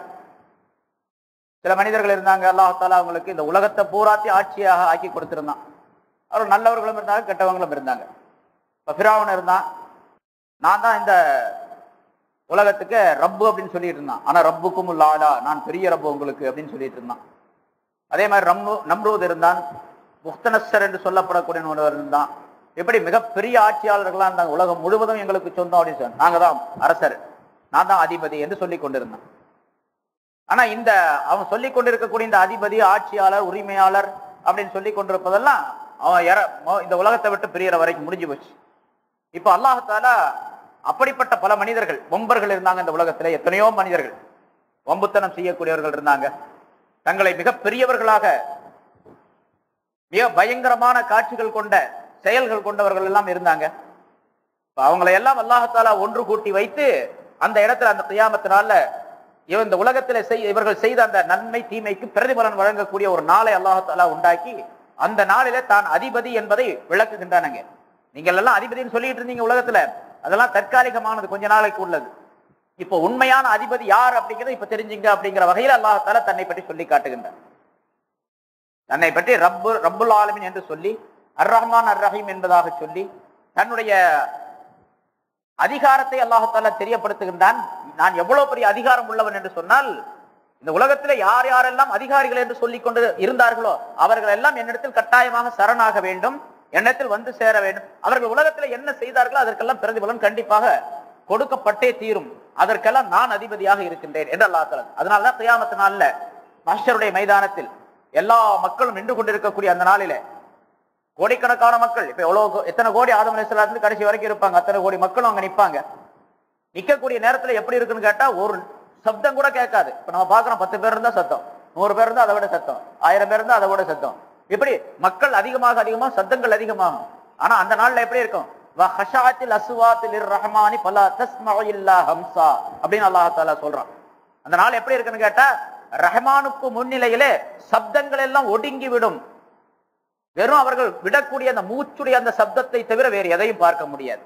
சில மனிதர்கள் இருந்தாங்க அல்லாஹால அவங்களுக்கு இந்த உலகத்தை பூராத்தி ஆட்சியாக ஆக்கி கொடுத்திருந்தான் அவர் நல்லவர்களும் இருந்தாங்க கெட்டவங்களும் இருந்தாங்க இப்ப பிராவன் இருந்தான் நான் தான் இந்த உலகத்துக்கு ரப்பு அப்படின்னு சொல்லிட்டு இருந்தான் ஆனா ரப்புக்கும் லாலா நான் பெரிய ரப்பு உங்களுக்கு அப்படின்னு சொல்லிட்டு இருந்தான் அதே மாதிரி ரம்மு நம்ரூத் இருந்தான் முக்தனஸ்தர் என்று சொல்லப்படக்கூடிய ஒருவர் இருந்தான் இப்படி மிகப்பெரிய ஆட்சியாளர்களா இருந்தாங்க உலகம் முழுவதும் எங்களுக்கு சொந்தம் அப்படின்னு சொன்னாங்க நாங்க தான் அரசர் நான் தான் அதிபதி என்று சொல்லி கொண்டிருந்தான் ஆனா இந்த அவன் சொல்லி கொண்டிருக்கக்கூடிய இந்த அதிபதி ஆட்சியாளர் உரிமையாளர் அப்படின்னு சொல்லி கொண்டிருப்பதெல்லாம் அவன் இற- மோ- இந்த உலகத்தை விட்டு பிரியற வரைக்கும் முடிஞ்சு போச்சு இப்ப அல்லாஹால அப்படிப்பட்ட பல மனிதர்கள் வம்பர்கள் இருந்தாங்க இந்த உலகத்துல எத்தனையோ மனிதர்கள் வம்புத்தனம் செய்யக்கூடியவர்கள் இருந்தாங்க தங்களை மிக பெரியவர்களாக மிக பயங்கரமான காட்சிகள் கொண்ட செயல்கள் கொண்டவர்கள் எல்லாம் இருந்தாங்க இப்ப அவங்களை எல்லாம் அல்லாஹாலா ஒன்று கூட்டி வைத்து அந்த இடத்துல அந்த கியாமத்தினால இவ இந்த உலகத்துல செய் இவர்கள் செய்த அந்த நன்மை தீமைக்கு பிரதிபலன் வழங்கக்கூடிய ஒரு நாளை அல்லாஹாலா உண்டாக்கி அந்த நாளிலே தான் அதிபதி என்பதை விளக்குகின்றானுங்க நீங்கள் எல்லாம் அதிபதின்னு சொல்லிட்டு இருந்தீங்க உலகத்துல அதெல்லாம் தற்காலிகமானது கொஞ்ச நாளைக்கு உள்ளது இப்போ உண்மையான அதிபதி யார் அப்படிங்கறத இப்ப தெரிஞ்சுங்க அப்படிங்கிற வகையில் அல்லாஹால தன்னை பற்றி சொல்லி காட்டுகின்றார் தன்னை பற்றி ரப்பு ரப்புல் ஆலமின் என்று சொல்லி அர் ரஹ்மான் அர் ரஹீம் என்பதாக சொல்லி தன்னுடைய அதிகாரத்தை அல்லாஹால தெரியப்படுத்துகின்றான் நான் எவ்வளவு பெரிய அதிகாரம் உள்ளவன் என்று சொன்னால் இந்த உலகத்துல யார் யாரெல்லாம் அதிகாரிகள் என்று சொல்லிக் கொண்டு இருந்தார்களோ அவர்கள் எல்லாம் என்னிடத்தில் கட்டாயமாக சரணாக வேண்டும் என்னிடத்தில் வந்து சேர வேண்டும் அவர்கள் உலகத்துல என்ன செய்தார்களோ அதற்கெல்லாம் பிரதிபலன் கண்டிப்பாக கொடுக்கப்பட்டே தீரும் அதற்கெல்லாம் நான் அதிபதியாக இருக்கின்றேன் என்று அல்லாஹ் தஆலா அதனாலதான் கியாமத்து நாள்ல மஹ்ஷருடைய மைதானத்தில் எல்லா மக்களும் நின்று கொண்டிருக்கக்கூடிய அந்த நாளிலே கோடிக்கணக்கான மக்கள் இப்ப எவ்வளவு கோ- எத்தனை கோடி ஆதம் அலைஹிஸ்ஸலாத்துல இருந்து கடைசி வரைக்கும் இருப்பாங்க அத்தனை கோடி மக்களும் அங்க நிப்பாங்க நிக்கக்கூடிய நேரத்துல எப்படி இருக்குன்னு கேட்டா ஒரு சப்தம் கூட கேட்காது இப்ப நம்ம பாக்குறோம் பத்து பேர் இருந்தா சத்தம் நூறு பேர் இருந்தா அதை விட சத்தம் ஆயிரம் பேர் இருந்தா அதை விட சத்தம் இப்படி மக்கள் அதிகமாக அதிகமாக சத்தங்கள் அதிகமாகும் ஆனா அந்த நாள்ல எப்படி இருக்கும் வஹஷாத்தில் அசுவாத்தில் ரஹ்மானி பலா தஸ்மஉ இல்லா ஹம்சா அப்படின்னு அல்லாஹ் தாலா சொல்றான் அந்த நாள் எப்படி இருக்குன்னு கேட்டா ரஹ்மானுக்கு முன்னிலையிலே சப்தங்கள் எல்லாம் ஒடுங்கி விடும் வெறும் அவர்கள் விடக்கூடிய அந்த மூச்சுடைய அந்த சப்தத்தை தவிர வேறு எதையும் பார்க்க முடியாது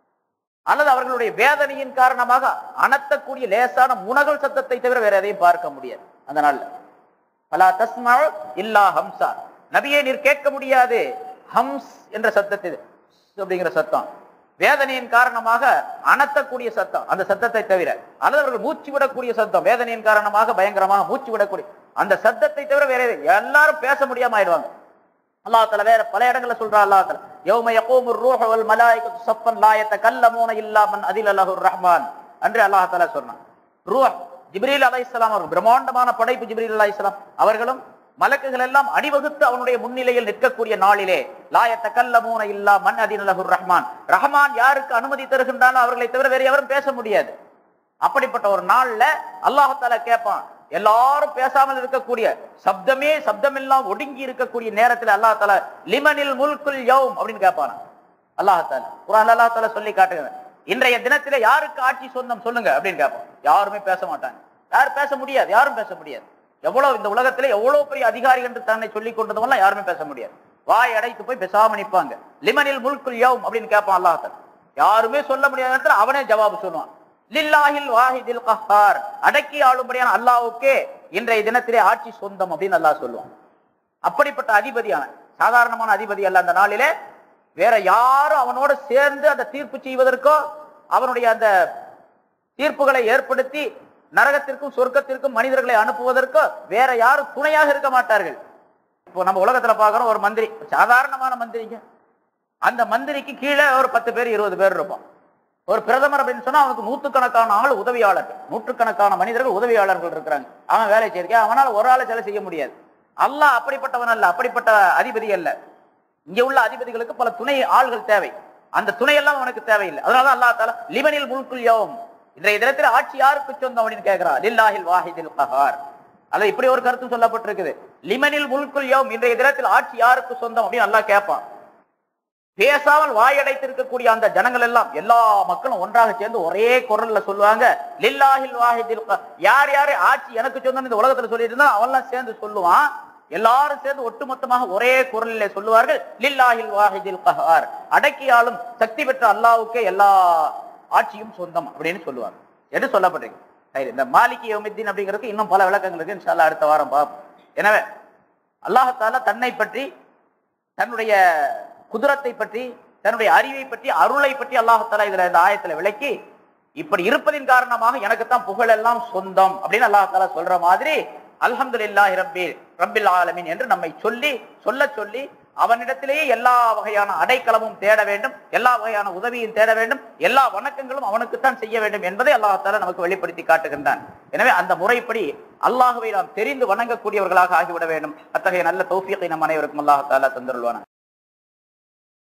அல்லது அவர்களுடைய வேதனையின் காரணமாக அனத்தக்கூடிய லேசான முனகல் சத்தத்தை தவிர வேற எதையும் பார்க்க முடியாது அந்த நாள்ல பலா தஸ்மா இல்லா ஹம்சா நபியை நீர் கேட்க முடியாது ஹம்ஸ் என்ற சத்தத்தை அப்படிங்கிற சத்தம் வேதனையின் காரணமாக அனத்தக்கூடிய சத்தம் அந்த சத்தத்தை தவிர அல்லது அவர்கள் மூச்சு விடக்கூடிய சத்தம் வேதனையின் காரணமாக பயங்கரமாக மூச்சு விடக்கூடிய அந்த சத்தத்தை தவிர வேற எது- எல்லாரும் பேச முடியாம ஆயிடுவாங்க அல்லாஹ் தஆலா வேற பல இடங்கள்ல சொல்றா அல்லாஹ் தஆலா யௌம யகூமு ரூஹு வல் மலாயிகத்து ஸஃப்பன் லா யதகல்லமூன இல்லா மன் அதில லஹுர் ரஹ்மான் என்று அல்லாஹ் தஆலா சொன்னான் ரூஹ் ஜிப்ரீல் அலைஹிஸ்ஸலாம் அவர்கள் பிரம்மாண்டமான படைப்பு ஜிப்ரீல் அலைஹிஸ்ஸலாம் அவர்களும் மலக்குகள் எல்லாம் அணிவகுத்து அவனுடைய முன்னிலையில் நிற்கக்கூடிய நாளிலே லா யதகல்லமூன இல்லா மன் அதில லஹுர் ரஹ்மான் ரஹ்மான் யாருக்கு அனுமதி தருகின்றானோ அவர்களை தவிர வேற எவரும் பேச முடியாது அப்படிப்பட்ட ஒரு நாள்ல அல்லாஹால கேட்பான் எல்லாரும் பேசாமல் இருக்கக்கூடிய சப்தமே சப்தமெல்லாம் ஒடுங்கி இருக்கக்கூடிய நேரத்தில் அல்லாஹ் தாலா லிமனில் முல்குல் யௌம் அப்படின்னு கேட்பானா அல்லாஹால குரான் அல்லாஹ் தாலா சொல்லி காட்டுங்க இன்றைய தினத்திலே யாருக்கு ஆட்சி சொந்தம் சொல்லுங்க அப்படின்னு கேட்பான் யாருமே பேச மாட்டாங்க யாரும் பேச முடியாது யாரும் பேச முடியாது எவ்வளவு இந்த உலகத்திலே எவ்வளவு பெரிய அதிகாரி என்று தன்னை சொல்லிக் கொண்டதெல்லாம் யாருமே பேச முடியாது வாய் அடைத்து போய் பேசாம நிப்பாங்க லிமனில் முல்குல் யௌம் அப்படின்னு கேட்பான் அல்லாஹ் தாலா யாருமே சொல்ல முடியாத நேரத்துல அவனே ஜவாபு சொல்லுவான் லில்லாஹில் வாஹிதில் கஹார் அடக்கி ஆளும்படியான அல்லாஹ்வுக்கே இன்றைய தினத்திலே ஆட்சி சொந்தம் அப்படின்னு அல்லாஹ் சொல்லுவான் அப்படிப்பட்ட அதிபதியான சாதாரணமான அதிபதி அல்ல அந்த நாளிலே வேற யாரும் அவனோட சேர்ந்து அந்த தீர்ப்பு செய்வதற்கோ அவனுடைய அந்த தீர்ப்புகளை ஏற்படுத்தி நரகத்திற்கும் சொர்க்கத்திற்கும் மனிதர்களை அனுப்புவதற்கோ வேற யாரும் துணையாக இருக்க மாட்டார்கள் இப்போ நம்ம உலகத்துல பார்க்குறோம் ஒரு மந்திரி சாதாரணமான மந்திரிங்க அந்த மந்திரிக்கு கீழே ஒரு பத்து பேர் இருபது பேர் இருப்பான் ஒரு பிரதமர் அப்படின்னு சொன்னா அவனுக்கு நூற்றுக்கணக்கான ஆள் உதவியாளர்கள் நூற்றுக்கணக்கான மனிதர்கள் உதவியாளர்கள் இருக்கிறாங்க அவன் வேலை செய்யிருக்கேன் அவனால் ஒரு ஆளை சிலை செய்ய முடியாது அல்லாஹ் அப்படிப்பட்டவன் அல்ல அப்படிப்பட்ட அதிபதி அல்ல இங்க உள்ள அதிபதிகளுக்கு பல துணை ஆள்கள் தேவை அந்த துணை எல்லாம் அவனுக்கு தேவையில்லை அதனால அல்லாஹ் தாலா லிபனில் முல்குல் யௌம் இன்றைய தினத்தில் ஆட்சி யாருக்கு சொந்தம் அப்படின்னு கேட்கிறார் லில்லாஹில் வாஹிதில் கஹார் அல்ல இப்படி ஒரு கருத்து சொல்லப்பட்டிருக்குது லிமனில் முல்குல் யௌம் இன்றைய தினத்தில் ஆட்சி யாருக்கு சொந்தம் அப்படின்னு அல்லாஹ் கேட்பான் பேசாமல் வாயடைத்திருக்கக்கூடிய அந்த ஜனங்கள் எல்லாம் எல்லா மக்களும் ஒன்றாக சேர்ந்து ஒரே குரல்ல சொல்லுவாங்க லில்லாஹில் வாஹிதில் க- யார் யாரு ஆட்சி எனக்கு சொந்தம் இந்த உலகத்துல சொல்லிட்டு இருந்தா அவன்லாம் சேர்ந்து சொல்லுவான் எல்லாரும் சேர்ந்து ஒட்டுமொத்தமாக ஒரே குரலிலே சொல்லுவார்கள் லில்லாஹில் வாஹிதில் கஹார் அடக்கியாலும் சக்தி பெற்ற அல்லாஹ்வுக்கே எல்லா ஆட்சியும் சொந்தம் அப்படின்னு சொல்லுவாங்க என்று சொல்லப்பட்டிருக்கு சரி இந்த மாலிகி யோமித்தீன் அப்படிங்கிறதுக்கு இன்னும் பல விளக்கங்கள் இருக்கு இன்ஷா அல்லாஹ் அடுத்த வாரம் பார்ப்போம் எனவே அல்லாஹால தன்னை பற்றி தன்னுடைய குதிரத்தை பற்றி தன்னுடைய அறிவை பற்றி அருளை பற்றி அல்லாஹால இதுல இந்த ஆயத்துல விளக்கி இப்படி இருப்பதின் காரணமாக எனக்குத்தான் புகழ் எல்லாம் சொந்தம் அப்படின்னு அல்லாஹால சொல்ற மாதிரி அல்ஹம்துலில்லாஹி ரப்பில் ரப்பில் ஆலமீன் என்று நம்மை சொல்லி சொல்ல சொல்லி அவனிடத்திலேயே எல்லா வகையான அடைக்கலமும் தேட வேண்டும் எல்லா வகையான உதவியும் தேட வேண்டும் எல்லா வணக்கங்களும் அவனுக்குத்தான் செய்ய வேண்டும் என்பதை அல்லாஹால நமக்கு வெளிப்படுத்தி காட்டுகின்றான் எனவே அந்த முறைப்படி அல்லாஹுவை நாம் தெரிந்து வணங்கக்கூடியவர்களாக ஆகிவிட வேண்டும் அத்தகைய நல்ல தௌஃபீகை நம் அனைவருக்கும் அல்லாஹால தந்துருவான